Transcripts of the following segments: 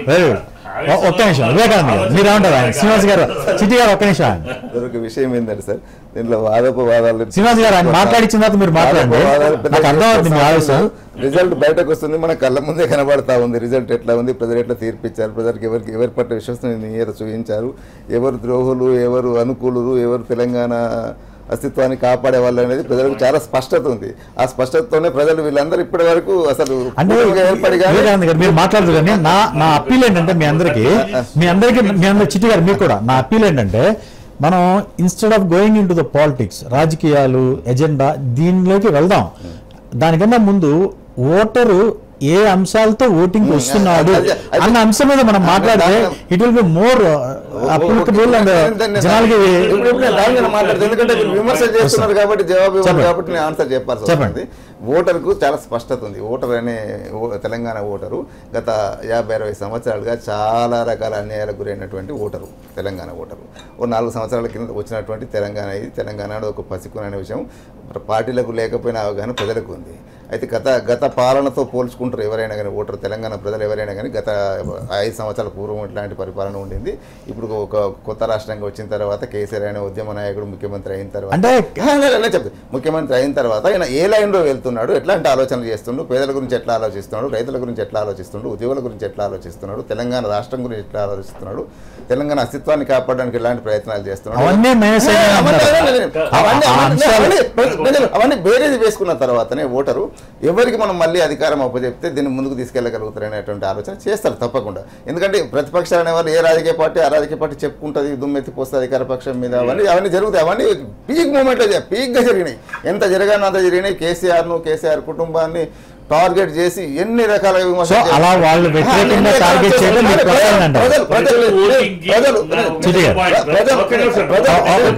Very good ఒ- ఒక్క నిమిషం వివేకానంద గారు మీరు ఏమంటారు ఆయన శ్రీనివాస్ గారు చిట్టి గారు ఒక్క నిమిషం ఆయన ఒక విషయం ఏంటంటే సార్ దీంట్లో వాదోపవాదాలు శ్రీనివాస్ గారు ఆయన మాట్లాడించిన తర్వాత మీరు మాట్లాడండి వాదోపవాదాలు పెద్ద నాకు అర్థమవుతుంది మీ ఆవేశం రిజల్ట్ బయటకు వస్తుంది మన కళ్ళ ముందే కనబడతా ఉంది రిజల్ట్ ఎట్లా ఉంది ప్రజలు ఎట్లా తీర్పిచ్చారు ప్రజలకు ఎవరికి ఎవరి పట్ల విశ్వసనీయత చూపించారు ఎవరు ద్రోహులు ఎవరు అనుకూలులు ఎవరు తెలంగాణ అస్తిత్వాన్ని కాపాడే వాళ్ళు అనేది ప్రజలకు చాలా స్పష్టత ఉంది ఆ స్పష్టతతోనే ప్రజలు వీళ్ళందరూ ఇప్పటి వరకు అసలు అంటే పూర్తిగా ఏర్పడి కానీ వివేకానంద గారు మీరు మాట్లాడదు కానీ నా నా అప్పీల్ ఏంటంటే మీ అందరికి మీ అందరికి మీ అందరి చిట్టి గారు మీకు కూడా నా అప్పీల్ ఏంటంటే మనం instead of going in to the politics రాజకీయాలు ఎజెండా దీనిలోకి వెళ్దాం దానికన్నా ముందు ఓటరు ఏ అంశాలతో ఓటింగ్ వస్తున్నాడు అది- అది- అన్న అంశం మీద మనం మాట్లాడితే it will be more applicable and జనాలకి ఇప్పుడు ఇప్పుడు నేను దాని మీద మాట్లాడతాను ఎందుకంటే మీరు విమర్శ చేస్తున్నారు కాబట్టి జవాబు ఇవ్వాలి చెప్పండి. కాబట్టి నేను ఆన్సర్ చెప్పాల్సి చెప్పండి. వస్తుంది ఓటర్కు చాలా స్పష్టత ఉంది ఓటర్ అనే ఓ- తెలంగాణ ఓటరు గత యాభై అరవై సంవత్సరాలుగా చాలా రకాల అన్యాయాలకు గురైనటువంటి ఓటరు తెలంగాణ ఓటరు ఓ నాలుగు సంవత్సరాల కింద వచ్చినటువంటి తెలంగాణ ఇది తెలంగాణ అనేది ఒక పసికుని అనే విషయం పార్టీలకు లేకపోయిన అవగాహన ప్రజలకు ఉంది అయితే గత గత పాలనతో పోల్చుకుంటారు ఎవరైనా కానీ ఓటర్ తెలంగాణ ప్రజలు ఎవరైనా కానీ గత ఐదు సంవత్సరాల పూర్వం ఇట్లాంటి పరిపాలన ఉండింది ఇప్పుడు ఒక కొత్త రాష్ట్రంగా వచ్చిన తర్వాత కేసీఆర్ అనే ఉద్యమ నాయకుడు ముఖ్యమంత్రి అయిన తర్వాత అంటే చెప్తాను ముఖ్యమంత్రి అయిన తర్వాత ఆయన ఏ లైన్లో వెళ్తున్నాడు ఎట్లాంటి ఆలోచనలు చేస్తుండు పేదల గురించి ఎట్లా ఆలోచిస్తున్నాడు రైతుల గురించి ఎట్లా ఆలోచిస్తున్నాడు ఉద్యోగుల గురించి ఎట్లా ఆలోచిస్తున్నాడు తెలంగాణ రాష్ట్రం గురించి ఎట్లా ఆలోచిస్తున్నాడు తెలంగాణ అస్తిత్వాన్ని కాపాడడానికి ఎలాంటి ప్రయత్నాలు చేస్తున్నాడు అవన్నీ మైనస్ ఏ, అవన్నీ- అవన్నీ- అవన్నీ- ఆ అవన్నీ- అంశాలు- అవన్నీ ప్రజలు అవన్నీ బేరేది వేసుకున్న తర్వాతనే ఓటరు ఎవరికి మనం మళ్ళీ అధికారం అప్పచెప్తే దీన్ని ముందుకు తీసుకెళ్ళగలుగుతారు అనేటువంటి ఆలోచన చేస్తారు తప్పకుండా ఎందుకంటే ప్రతిపక్షాలు అనేవాళ్ళు ఏ రాజకీయ పార్టీ ఆ రాజకీయ పార్టీ చెప్పుకుంటుంది దుమ్మెత్తి పోస్తుంది అధికార పక్షం మీద అవన్నీ అవన్నీ జరుగుతాయి అవన్నీ పీక్ మూమెంట్లో పీక్గా జరిగినాయి ఎంత జరగానో అంత జరిగినాయి కేసీఆర్ను కేసీఆర్ కుటుంబాన్ని టార్గెట్ చేసి ఎన్ని రకాల విమర్శలు సో చేశారు. అలా వాళ్ళు వ్యతిరేకంగా ఎన్ని రకాల టార్గెట్ చేయడం మీకు ప్రజలు- ప్రధానం అంటారు. ప్రజలు- ప్రజలు- ప్రజలు- చిటి గారు. ప్రజలు- ప్రజలు-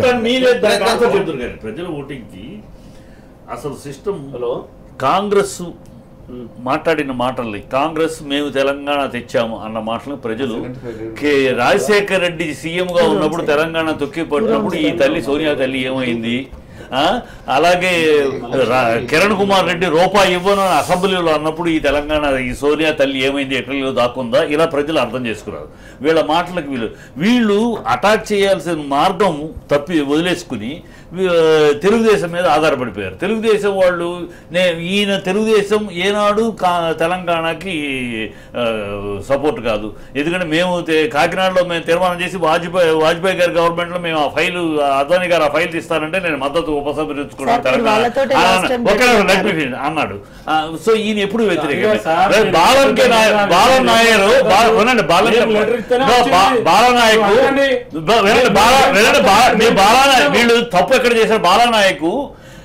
ప్రజలు ప్రజల ఓటింగ్ కి అసలు సిస్టమ్ హలో కాంగ్రెస్ మాట్లాడిన మాటల్ని కాంగ్రెస్ మేము తెలంగాణ తెచ్చాము అన్న మాటలను ప్రజలు కే రాజశేఖర్ రెడ్డి సీఎం గా ఉన్నప్పుడు తెలంగాణ తొక్కి పట్టినప్పుడు ఈ తల్లి సోనియా తల్లి ఏమైంది ఆ? అలాగే రా- కిరణ్ కుమార్ రెడ్డి రూపాయి ఇవ్వను అని అసెంబ్లీలో అన్నప్పుడు ఈ తెలంగాణ ఈ సోనియా తల్లి ఏమైంది ఎట్లలో దాక్కుందా ఇలా ప్రజలు అర్థం చేసుకున్నారు వీళ్ళ మాటలకు వీళ్ళు వీళ్ళు అటాక్ చేయాల్సిన మార్గం తప్పి వదిలేసుకుని వీ- తెలుగుదేశం మీద ఆధారపడిపోయారు తెలుగుదేశం వాళ్ళు నే ఈయన తెలుగుదేశం ఏనాడు కా తెలంగాణకి సపోర్ట్ కాదు ఎందుకంటే మేము తె- కాకినాడలో మేము తీర్మానం చేసి వాజ్పేయి వాజ్పేయి గారి గవర్నమెంట్లో మేము ఆ ఫైల్ అద్వానీ గారు ఆ ఫైల్ తీస్తారంటే నేను మద్దతు ఉపసంహరించుకున్నాను సార్, మీరు వాళ్ళతోటే తెలంగాణ last time ఆ, ఒక్క నిమిషం, let me finish అన్నాడు ఆ, సో ఈయన ఎప్పుడు వ్యతిరేక సార్, మీరు బాలంకే నాయ- బాలన్ నాయరు బాల- వినండి బాలన్ మీరు letter ఇస్తేనే బా- బా- వచ్చింది. బాలనాయకు వినండి. బా- వినండి బాల- వినండి బా- మీ బాలనాయ వీళ్ళు తప్పు ఎక్కడ చేశారు బాలనాయకు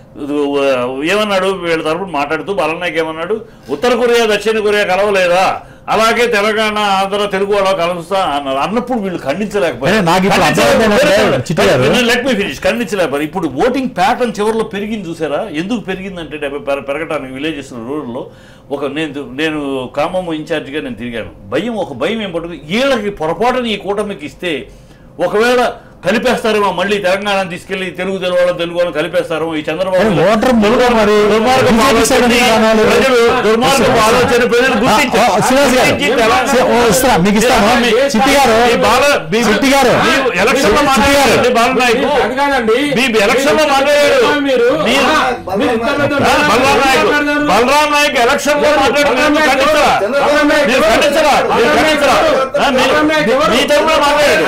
ఏమన్నాడు వీళ్ళ తరపున మాట్లాడుతూ బాలనాయక్ ఏమన్నాడు ఉత్తర కొరియా దక్షిణ కొరియా కలవలేదా అలాగే తెలంగాణ ఆంధ్ర తెలుగు వాళ్ళ కలుస్తా అన్నారు అన్నప్పుడు వీళ్ళు ఖండించలేకపోయారు అదే నాకు ఇప్పుడు అర్థమైంది ఏంటంటే, చిట్టి గారు. లెట్ మీ ఫినిష్ ఖండించలేకపోయారు ఇప్పుడు ఓటింగ్ ప్యాటర్న్ చివరిలో పెరిగింది చూసారా ఎందుకు పెరిగిందంటే డెబ్బై పెర- పెరగటానికి విలేజెస్ రూరల్లో ఒక నేను నేను ఖమ్మం ఇన్ఛార్జిగా నేను తిరిగాను భయం ఒక భయం ఏం పట్టుకు వీళ్ళకి పొరపాటుని ఈ కూటమికి ఇస్తే ఒకవేళ కలిపేస్తారేమో మళ్ళీ తెలంగాణ తీసుకెళ్లి తెలుగు తెలుగు వాళ్ళ తెలుగు వాళ్ళని కలిపేస్తారేమో ఈ చంద్రబాబు కానీ ఓటర్ ములుగు మరి దుర్మార్గపు BJP సైడ్ ఆలోచన ఎందుకు అనాలి? ప్రజలు దుర్మార్గపు ఆలోచన ప్రజలు గుర్తించారు. ఆ, ఆ, శ్రీనివాస్ గారు. గుర్తించి తెలంగాణ- శ్రీ- ఓ, ఇస్తా, మీకు ఇస్తాను. మీ- చిట్టి గారు. మీ బాల- మీ- చిట్టి గారు. మీరు ఎలక్షన్లో చిట్టి మాట్లాడారండి గారు. బాలనాయకు. అది కాదండి మీ ఎలక్షన్ లో మాట్లాడారు మీరు మీరు- ఆ, మీరు ఇంత పెద్ద ఆ, బలరాం నాయక్ మాట్లాడారు. బలరాం నాయక్ ఎలక్షన్ లో మాట్లాడుతున్నారు బలరాం నాయక్ ఖండించరా? చంద్రబాబు నాయుడు మీరు ఖండించరా? మీరు ఖండించరా? ఆ, మీరు- బలరాం నాయక్ ఎవరు? మీ తరపున మాట్లాడారు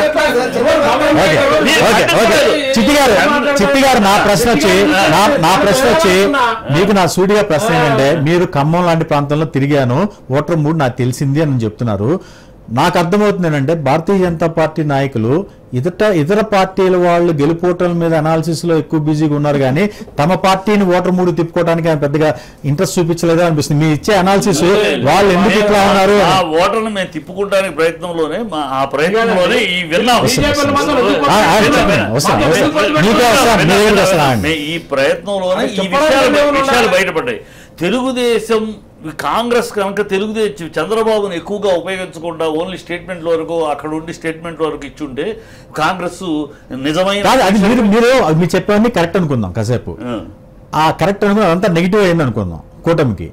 ఓకే ఓకే ఓకే చిట్టి గారు చిట్టి గారు నా ప్రశ్న వచ్చి నా నా ప్రశ్న వచ్చి మీకు నా సూటిగా ప్రశ్న ఏంటంటే మీరు ఖమ్మం లాంటి ప్రాంతంలో తిరిగాను ఓటర్ మూడు నాకు తెలిసింది అని చెప్తున్నారు నాకు అర్థమవుతుంది ఏంటంటే భారతీయ జనతా పార్టీ నాయకులు ఇతర ఇతర పార్టీల వాళ్ళు గెలుపోటల మీద అనాలిసిస్ లో ఎక్కువ బిజీగా ఉన్నారు కానీ తమ పార్టీని ఓటర్ మూడు తిప్పుకోవడానికి ఆయన పెద్దగా ఇంట్రెస్ట్ చూపించలేదా అనిపిస్తుంది మీ ఇచ్చే అనాలిసిస్ వాళ్ళు ఎందుకు ఇట్లా ఉన్నారు ఆ ఓటర్ను మేము తిప్పుకోవడానికి ప్రయత్నంలోనే మా ఆ ప్రయత్నంలోనే ఈ విన్నాం బీజేపీ మాత్రం వదులుకోవట్లేదు. ఆ, ఆ, చెప్పండి. వస్తాను, వస్తాను. మీకే వస్తాను, మీ దగ్గరికి వస్తాను. మే- ఈ ప్రయత్నంలోనే అది ఈ చెప్పడానికి విషయాలు ఏమైనా విషయాలు ఉందా? బయటపడ్డాయి తెలుగుదేశం కాంగ్రెస్ కనుక తెలుగుదేశం చంద్రబాబును ఎక్కువగా ఉపయోగించకుండా ఓన్లీ స్టేట్మెంట్ వరకు అక్కడ ఉండి స్టేట్మెంట్ వరకు ఇచ్చుంటే కాంగ్రెస్ నిజమైన కాదు అది మీరు మీరు మీరు చెప్పేవన్నీ కరెక్ట్ అనుకుందాం కాసేపు ఆ. ఆ కరెక్ట్ అనుకుని అదంతా నెగిటివ్ అయింది అనుకుందాం కూటమికి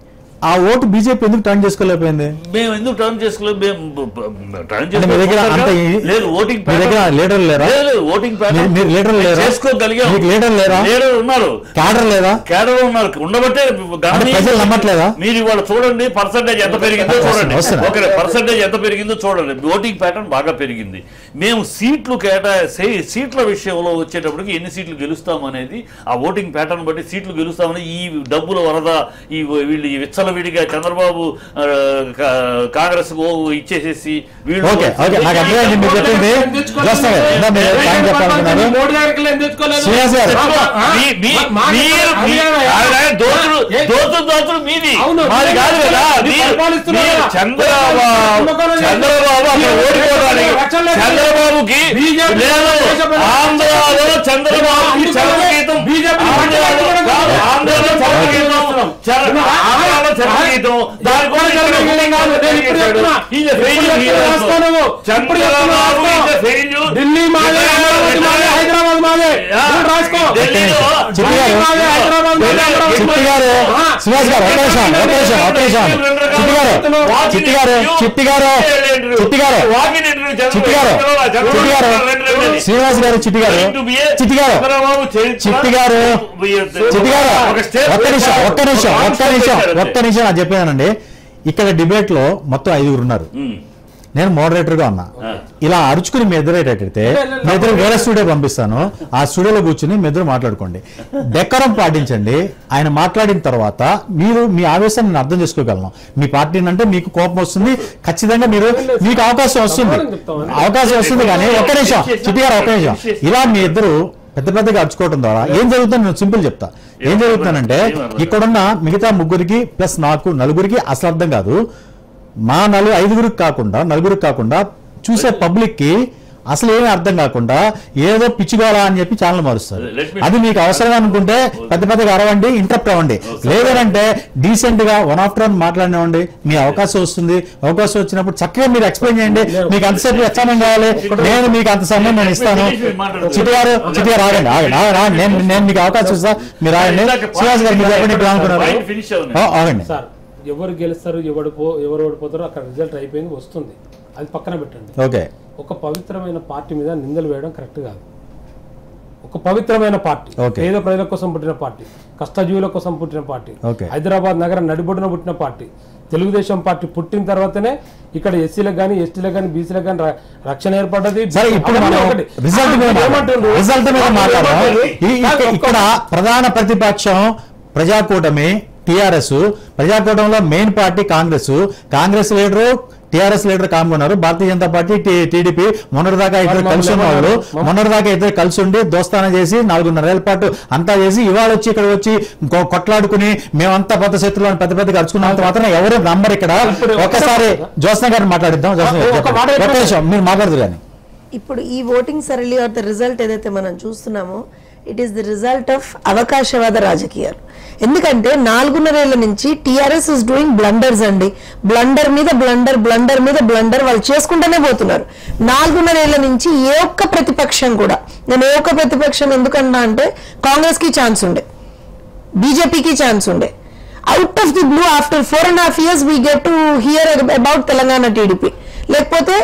ఆ ఓటు బీజేపీ ఎందుకు టర్న్ చేసుకోలేకపోయింది మేము ఎందుకు టర్న్ చేసుకోలేదు మేము టర్న్ అంటే మీ దగ్గర అంత ఈ- లేదు ఓటింగ్ మీ దగ్గర లీడర్లు లేరా ఓటింగ్ మీరు- మీరు లీడర్లు లేరా? చేసుకోగలిగాం మీకు లీడర్లు లేరా? లీడర్ ఉన్నారు క్యాడర్ లేదా కేడర్ ఉన్నారు ఉండబట్టే అంటే ప్రజలు నమ్మట్లేదా? మీరు ఇవాళ చూడండి పర్సంటేజ్ ఎంత పెరిగిందో చూడండి వస్తున్నా. ఓకే పర్సంటేజ్ ఎంత పెరిగిందో చూడండి ఓటింగ్ ప్యాటర్న్ బాగా పెరిగింది మేము సీట్లు కేటా సీ- సీట్ల విషయంలో వచ్చేటప్పటికి ఎన్ని సీట్లు గెలుస్తాం అనేది ఆ ఓటింగ్ ప్యాటర్న్ బట్టి సీట్లు గెలుస్తామని ఈ డబ్బుల వరద ఈ వీళ్ళు ఈ విచ్చలవిడిగా చంద్రబాబు ఆ, కా- కాంగ్రెస్ కు ఇచ్చేసేసి వీళ్ళు ఓకే ఓకే నాకు అర్థమైంది మీరు చెప్పింది చూస్తాను ఇందా మీరు టైం చెప్పాలనుకున్నారు మోడీ గారికి ఏం తెచ్చుకోలేదు శ్రీనివాస్ గారు. మీ- మీ- మా- మా- మీరు- అది మీ- ఏమయ్యా? ఆయన దోచుడు ఏ? దోచుడు దోచుడు మీది అవును, మాది మీరు కాదు కదా మీరు మీరు- పరిపాలిస్తున్నారు మీరు కదా. చంద్రబాబు కుంభకోణం చేసి- చంద్రబాబు అక్కడ మీరు ఓడిపోవడానికి రక్షణ లేదు. చంద్రబాబుకి బీజేపీ లేదు దేశ- ఆంధ్రాలో చంద్రబాబుకి చంద్రగీతం బీజేపీ ఆంధ్రాలో కాదు, ఆంధ్రాలో చంద్రగీతం చంద్ర- ఆంధ్రాలో చంద్రగీతం దాని కూడా చంద్రగీతం కాదు, నేను ఇప్పుడు చెప్తున్నా. He's a failure. ఇప్పుడు చెప్తున్నా, రాసుకోను. ఇప్పుడు చెప్తున్నా, చంద్రబాబు is a రాసుకో. failure. ఢిల్లీ మాదే అమరావతి మాదే హైదరాబాద్ మాదే నువ్వు రాసుకో ఢిల్లీలో చిట్టి గారు, ఢిల్లీ మాదే, హైదరాబాద్ మాదే, అమరావతి చిట్టి గారు ఆ. శ్రీనివాస్ గారు ఒక నిమిషం ఒక నిమిషం ఒక నిమిషం చిట్టి గారు చిట్టి గారు చిట్టి గారు చిట్టి గారు చిట్టి గారు చిట్టి గారు శ్రీనివాస్ గారు చిట్టి గారు చిట్టి గారు చిట్టి గారు చిట్టి గారు ఒక్క నిమిషం ఒక్క నిమిషం ఒక్క నిమిషం ఒక్క నిమిషం నాకు చెప్పానండి ఇక్కడ డిబేట్ లో మొత్తం ఐదుగురు ఉన్నారు నేను మోడరేటర్ గా ఉన్నా ఇలా అరుచుకుని మీ ఎదురేటట్టయితే మీ ఇద్దరు వేరే స్టూడియో పంపిస్తాను ఆ స్టూడియోలో కూర్చుని మీ ఇద్దరు మాట్లాడుకోండి డెక్కరం పాటించండి ఆయన మాట్లాడిన తర్వాత మీరు మీ ఆవేశాన్ని నేను అర్థం చేసుకోగలను మీ పార్టీని అంటే మీకు కోపం వస్తుంది ఖచ్చితంగా మీరు మీకు అవకాశం వస్తుంది అవకాశం వస్తుంది కానీ ఒక్క నిమిషం చిట్టి గారు ఒక్క నిమిషం ఇలా మీ ఇద్దరు పెద్ద పెద్దగా అరుచుకోవడం ద్వారా ఏం జరుగుతుందో నేను సింపుల్ చెప్తా ఏం జరుగుతుందంటే ఇక్కడున్న మిగతా ముగ్గురికి ప్లస్ నాకు నలుగురికి అసలు అర్థం కాదు మా నలుగు ఐదుగురికి కాకుండా నలుగురికి కాకుండా చూసే పబ్లిక్ కి అసలు ఏమీ అర్థం కాకుండా ఏదో పిచ్చిగోళ అని చెప్పి ఛానల్ మారుస్తారు Let me- అది మీకు అవసరం అనుకుంటే పెద్ద పెద్దగా అరవండి ఇంటరప్ట్ అవ్వండి లేదనంటే డీసెంట్ గా వన్ ఆఫ్టర్ వన్ మాట్లాడినవ్వండి మీ అవకాశం వస్తుంది అవకాశం వచ్చినప్పుడు చక్కగా మీరు ఎక్స్ప్లెయిన్ చేయండి మీకు అంతసేపు ఎంత సమయం కావాలి నేను మీకు అంత సమయం నేను ఇస్తాను చిట్టి గారు చిట్టి గారు ఆగండి ఆగండి ఆగండి ఆగండి. నేను నేను మీకు అవకాశం ఇస్తా మీరు ఆగండి శ్రీనివాస్ గారు మీరు చెప్పండి ఇప్పుడు అనుకున్నారు ఫినిష్ ఆ, ఆగండి సార్ ఎవరు గెలుస్తారు ఎవడు పో ఎవరు ఓడిపోతారో అక్కడ రిజల్ట్ అయిపోయింది వస్తుంది అది పక్కన పెట్టండి ఓకే ఒక పవిత్రమైన పార్టీ మీద నిందలు వేయడం కరెక్ట్ కాదు ఒక పవిత్రమైన పార్టీ Okay. పేద ప్రజల కోసం పుట్టిన పార్టీ కష్టజీవుల కోసం పుట్టిన పార్టీ Okay. హైదరాబాద్ నగరం నడిబొడ్డున పుట్టిన పార్టీ తెలుగుదేశం పార్టీ పుట్టిన తర్వాతనే ఇక్కడ ఎస్సీలకు కానీ ఎస్టీలకు కానీ బీసీలకు కానీ రక్షణ ఏర్పడ్డది సరే ఇప్పుడు అవన్నీ మనం ఒకటి. రిజల్ట్ మీద ఆ, మాట్లాడదాం. ఏమంటుండ్రు? రిజల్ట్ మీద మాట్లాడదాం ఏమంటుండ్రు? ఈ- ఇక్క- ఒక్క- ఇక్కడ ప్రధాన ప్రతిపక్షం ప్రజాకూటమి టిఆర్ఎస్ ప్రజాకూటమిలో main party Congress Congress leader TRS leader కామ్కున్నారు భారతీయ జనతా పార్టీ టీడీపీ మొన్నటిదాకా ఇద్దరు వాళ్ళు కలిసి ఉన్న వాళ్ళు మమ్మల్ని- మొన్నటిదాకా ఇద్దరు కలిసి ఉండి దోస్తాన చేసి నాలుగున్నరేళ్ల పాటు అంతా చేసి ఇవాళ వచ్చి ఇక్కడ వచ్చి కొ- కొట్లాడుకుని మేమంతా పెద్ద శత్రువులు అని పెద్ద పెద్ద అరుచుకున్నంత మాత్రం ఎవరు నంబర్ ఇక్కడ ఇప్పుడు ఒక్కసారి జ్యోత్స్న గారిని మాట్లాడిద్దాం జ్యోత్స్న గారు ఒక చెప్పండి. మాట ఒక్క నిమిషం మీరు మాట్లాడదు కానీ ఇప్పుడు ఈ ఓటింగ్ సరళి ఆర్ ద రిజల్ట్ ఏదైతే మనం చూస్తున్నామో it is the result of అవకాశవాద రాజకీయాలు ఎందుకంటే నాలుగున్నరేళ్ల నుంచి టీఆర్ఎస్ ఇస్ డూయింగ్ బ్లండర్స్ అండి బ్లండర్ మీద బ్లండర్ బ్లండర్ మీద బ్లండర్ వాళ్ళు చేసుకుంటూనే పోతున్నారు నాలుగున్నరేళ్ల నుంచి ఏ ఒక్క ప్రతిపక్షం కూడా నేను ఏ ఒక్క ప్రతిపక్షం ఎందుకన్నా అంటే కాంగ్రెస్ కి ఛాన్స్ ఉండే బీజేపీకి ఛాన్స్ ఉండే out of the blue after four and half years we get to hear about Telangana TDP లేకపోతే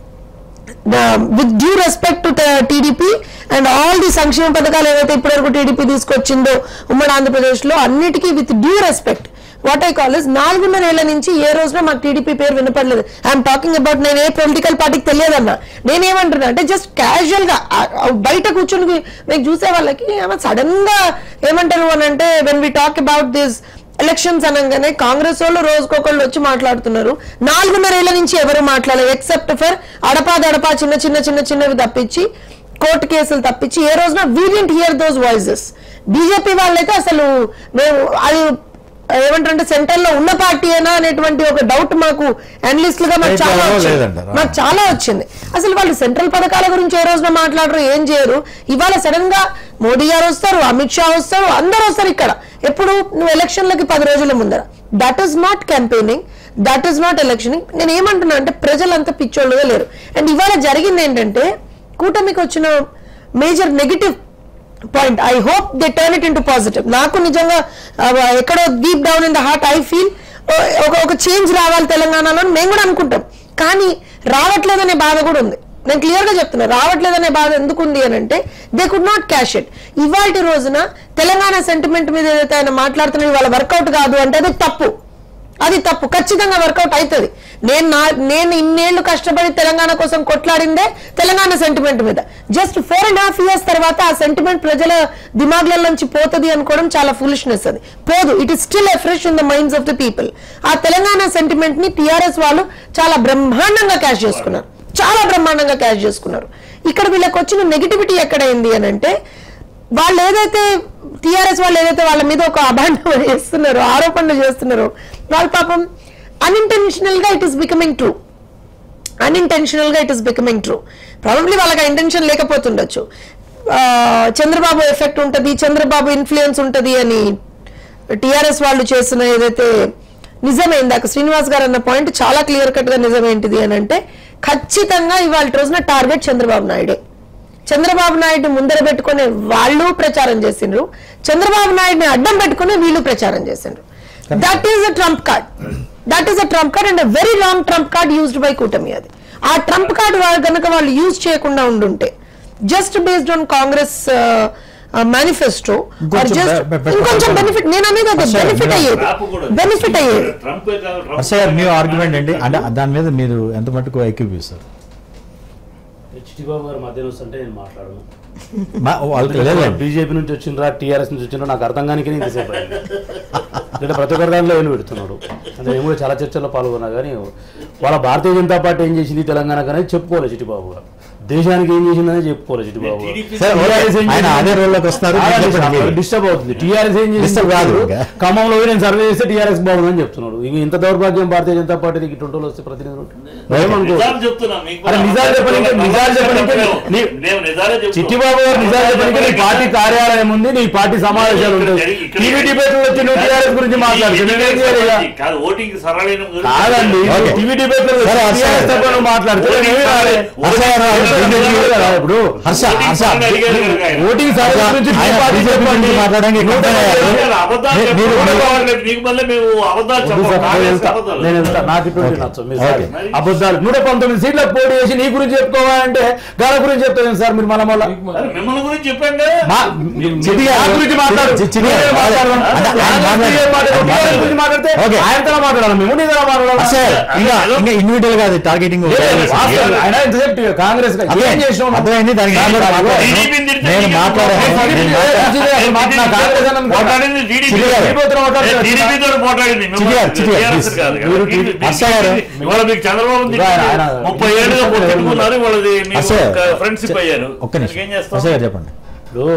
with due respect to TDP and all the సంక్షేమ పథకాలు ఏవైతే ఇప్పటివరకు టీడీపీ తీసుకొచ్చిందో ఉమ్మడి ఆంధ్రప్రదేశ్ లో అన్నిటికీ with due respect what I call is నాలుగున్నరేళ్ల నుంచి ఏ రోజున మాకు టీడీపీ పేరు వినపడలేదు ఐఎమ్ టాకింగ్ అబౌట్ నేను ఏ పొలిటికల్ పార్టీకి తెలియదన్నా నేనేమంటున్నా అంటే జస్ట్ క్యాజువల్ గా ఆ, ఆ, బయట కూర్చొని మీకు చూసే వాళ్ళకి సడన్ గా ఏమంటారు అని అంటే when we talk about this elections అనగానే కాంగ్రెస్ వాళ్ళు రోజుకొకళ్ళు వచ్చి మాట్లాడుతున్నారు నాలుగున్నరేళ్ల నుంచి ఎవరు మాట్లాడలేదు ఎక్సెప్ట్ ఫర్ అడపా దడపా చిన్న చిన్న చిన్న చిన్నవి తప్పించి కోర్టు కేసులు తప్పించి ఏ రోజున we didn't hear those voices BJP వాళ్ళైతే అసలు మేము అది ఏమంటారంటే సెంటర్ లో ఉన్న పార్టీ అయినా అనేటువంటి ఒక డౌట్ మాకు అనలిస్టులుగా మాకు State చాలా level లో వచ్చింది లేదంటారా? మాకు చాలా వచ్చింది అసలు వాళ్ళు సెంట్రల్ పథకాల గురించి ఏ రోజున మాట్లాడరు ఏం చేయరు ఇవాళ సడన్ గా మోడీ గారు వస్తారు అమిత్ షా వస్తారు అందరూ వస్తారు ఇక్కడ ఎప్పుడు నువ్వు ఎలక్షన్లకి పది రోజుల ముందర that is not campaigning that is not electioning నేను ఏమంటున్నా అంటే ప్రజలంతా పిచ్చోళ్ళుగా లేరు అండ్ ఇవాళ జరిగింది ఏంటంటే కూటమికి వచ్చిన major negative point I hope they turn it into positive నాకు నిజంగా ఆ, ఎక్కడో deep down in the heart I feel ఒక ఒక చేంజ్ రావాలి తెలంగాణలో అని మేము కూడా అనుకుంటాం కానీ రావట్లేదనే బాధ కూడా ఉంది నేను క్లియర్ గా చెప్తున్నా రావట్లేదనే బాధ ఎందుకు ఉంది అని అంటే they could not cash it ఇవాళ రోజున తెలంగాణ సెంటిమెంట్ మీద ఏదైతే ఆయన మాట్లాడుతున్నా ఇవాళ వర్కౌట్ కాదు అంటే అది తప్పు అది తప్పు ఖచ్చితంగా వర్కౌట్ అవుతుంది నేను నా నేను ఇన్నేళ్లు కష్టపడి తెలంగాణ కోసం కొట్లాడిందే తెలంగాణ సెంటిమెంట్ మీద just four and half years తర్వాత ఆ సెంటిమెంట్ ప్రజల దిమాగ్ల నుంచి పోతుంది అనుకోవడం చాలా ఫులిష్నెస్ అది పోదు it is still fresh in the minds of the people ఆ తెలంగాణ సెంటిమెంట్ ని టిఆర్ఎస్ వాళ్ళు చాలా బ్రహ్మాండంగా క్యాష్ చేసుకున్నారు చాలా బ్రహ్మాండంగా క్యాష్ చేసుకున్నారు ఇక్కడ వీళ్ళకి వచ్చిన నెగిటివిటీ ఎక్కడైంది అని అంటే వాళ్ళు ఏదైతే టిఆర్ఎస్ వాళ్ళు ఏదైతే వాళ్ళ మీద ఒక అభాండం చేస్తున్నారో ఆరోపణలు చేస్తున్నారో వాళ్ళు పాపం అన్ఇంటెన్షనల్ గా it is becoming true unintentional గా it is becoming true probably వాళ్ళకి ఇంటెన్షన్ లేకపోతుండొచ్చు ఆ, చంద్రబాబు ఎఫెక్ట్ ఉంటది చంద్రబాబు ఇన్ఫ్లుయెన్స్ ఉంటది అని టిఆర్ఎస్ వాళ్ళు చేసిన ఏదైతే నిజమే ఇందాక శ్రీనివాస్ గారు అన్న పాయింట్ చాలా క్లియర్ కట్ గా నిజమేంటిది అని అంటే ఖచ్చితంగా ఇవాళ రోజున టార్గెట్ చంద్రబాబు నాయుడే చంద్రబాబు నాయుడు ముందర పెట్టుకుని వాళ్ళు ప్రచారం చేసిండ్రు చంద్రబాబు నాయుడుని అడ్డం పెట్టుకుని వీళ్ళు ప్రచారం చేసిండ్రు that is a trump card that is a trump card and very long trump card used by కూటమి అది ఆ ట్రంప్ కార్డ్ వాళ్ళు కనుక వాళ్ళు యూజ్ చేయకుండా ఉండుంటే just based on Congress manifesto ఇంకొంచెం బె- బె- ఇంకొంచెం బెనిఫిట్ నేను అనేది అది సరే, బెనిఫిట్ మీరు- అయ్యేది ట్రాప్ కూడా బెనిఫిట్ అయ్యేది ట్రంప్ ఏ కాదు, ట్రంప్ హర్ష గారు మీ ఆర్గ్యుమెంట్ ఏంటి అంటే దాని మీద మీరు ఎంత మటుకు ఐక్యూపిస్తారు చిట్టిబాబు గారు మధ్యలో వస్తుంటే నేను మాట్లాడను వాళ్ళకి లేదండి బీజేపీ నుంచి వచ్చిండ్రా టీఆర్ఎస్ నుంచి వచ్చిండ్రా నాకు అర్థం కానీ ఇంతసేపు అయింది అంటే ప్రతి ఒక్కరి దాంట్లో వెళ్ళి పెడుతున్నాడు అంటే నేను కూడా చాలా చర్చల్లో పాల్గొన్నా కానీ వాళ్ళ భారతీయ జనతా పార్టీ ఏం చేసింది తెలంగాణకు అనేది చెప్పుకోలేదు చిట్టిబాబు గారు దేశానికి ఏం చేసిందని చెప్పుకోలేదు చిట్టిబాబు గారు TDP సరే, ఓకే. ఆయన అదే రోల్లోకి వస్తారు మీరు చెప్పండి. డిస్టర్బ్ అవుతుంది టీఆర్ఎస్ ఏం Disturb చేసింది కాదు ఇంకా. ఖమ్మంలో పోయి నేను సర్వే చేస్తే టీఆర్ఎస్ బాగుందని చెప్తున్నాడు ఇక ఇంత దౌర్భాగ్యం భారతీయ జనతా పార్టీకి ఇటువంటి వాళ్ళు వస్తే ప్రతినిధులు ఏమనుకో నిజాలు చెప్తున్నా మీకు అరే నిజాలు చెప్పనీకే, నిజాలు చెప్పనీకే నీ- నేను నిజాలే చెప్తున్నా. చిట్టిబాబు గారు నిజాలు చెప్పడానికి నీ పార్టీ కార్యాలయం ఉంది నీ పార్టీ సమావేశాలు ఉంటాయి ఇక్కడ- టీవీ డిబేట్లు వచ్చి నువ్వు టీఆర్ఎస్ గురించి మాట్లాడుతు నువ్వేం చేయాలి ఇక? కాదు ఓటింగ్ సరళైన గురించి- కాదండి ఓకే. టీవీ డిబేట్లు సరే, హర్ష గారు. టీఆర్ఎస్ తప్ప నువ్వు మాట్లాడుతూ నువ్వేం చేయాలి? హర్ష గారు, BJP కదా ఇప్పుడు హర్ష హర్ష అడిగారు కనుక ఆయన. ఓటింగ్ సర్వే గురించి మీ ఆయన పార్టీ BJP చెప్పండి. గురించి మాట్లాడడానికి నూట ఇక్కడ యాభై ఉన్నారు. మీరు అబద్ధాలు మీరు- చెప్పడం మీరు- కావాలేదు. మీకు మళ్ళీ మేము అబద్ధాలు వద్దు చెప్పం. సార్, నేను కాంగ్రెస్ వెళ్తా. అబద్ధాలు. నేను వెళ్తా. నాకు ఇటువంటి నచ్చదు మీరు సార్ ఓకే. అబద్ధాలు నూట పంతొమ్మిది సీట్లకు పోటీ చేసి నీ గురించి చెప్పుకోవాలంటే గాల గురించి చెప్తాను సార్ మీరు మన వల్ల అరే, మిమ్మల్ని గురించి చెప్పండి మా- చిట్టి గారు, నా గురించి మాట్లాడు. చి- చిట్టి గారు, నేనే మాట్లాడదాం. అంటే ఆయన ఆయన మాట్లాడు. గురించి మాట్లాడు. ఆయన టీఆర్ఎస్ గురించి మాట్లాడితే ఓకే. ఆయనతో మాట్లాడాలి మేము నీతో మాట్లాడాలి హర్ష గారు, ఇంకా ఇంకా ఇండివిజువల్ గా అది టార్గెటింగ్ వాస్తవం. ఆయన ఇంతసేపు కాంగ్రెస్ గా ఏం చేసినావు నువ్వు? అర్థమైంది దానికి నేను కూడా మాట్లాడాను. టీడీపీ ని తిడితే నేను నీకు మాట్లాడాను నేను నేను టీడీపీ మాట్లాడాను. మంచిదే, అసలు మా- నా కాంగ్రెస్ అన్నం కాదు. పోట్లాడింది టీడీపీ. చిట్టి గారు. టీడీపీతో మాట్లాడుతున్నారు. టీడీపీ తోటి పోట్లాడింది. చిట్టి గారు, చిట్టి గారు, టీఆర్ఎస్ please. కాదు. మీరు టీడీపీ. హర్ష గారు. ఇవాళ మీకు చంద్రబాబు ఇవాళ ఆయన- ముప్పై ఏళ్ళుగా పెట్టుకున్నారు వాళ్ళది హర్ష మీకు గారు, ఫ్రెండ్షిప్ అయ్యారు ఒక్క నిమిషం ఏం చేస్తాం హర్ష గారు చెప్పండి ఇప్పుడు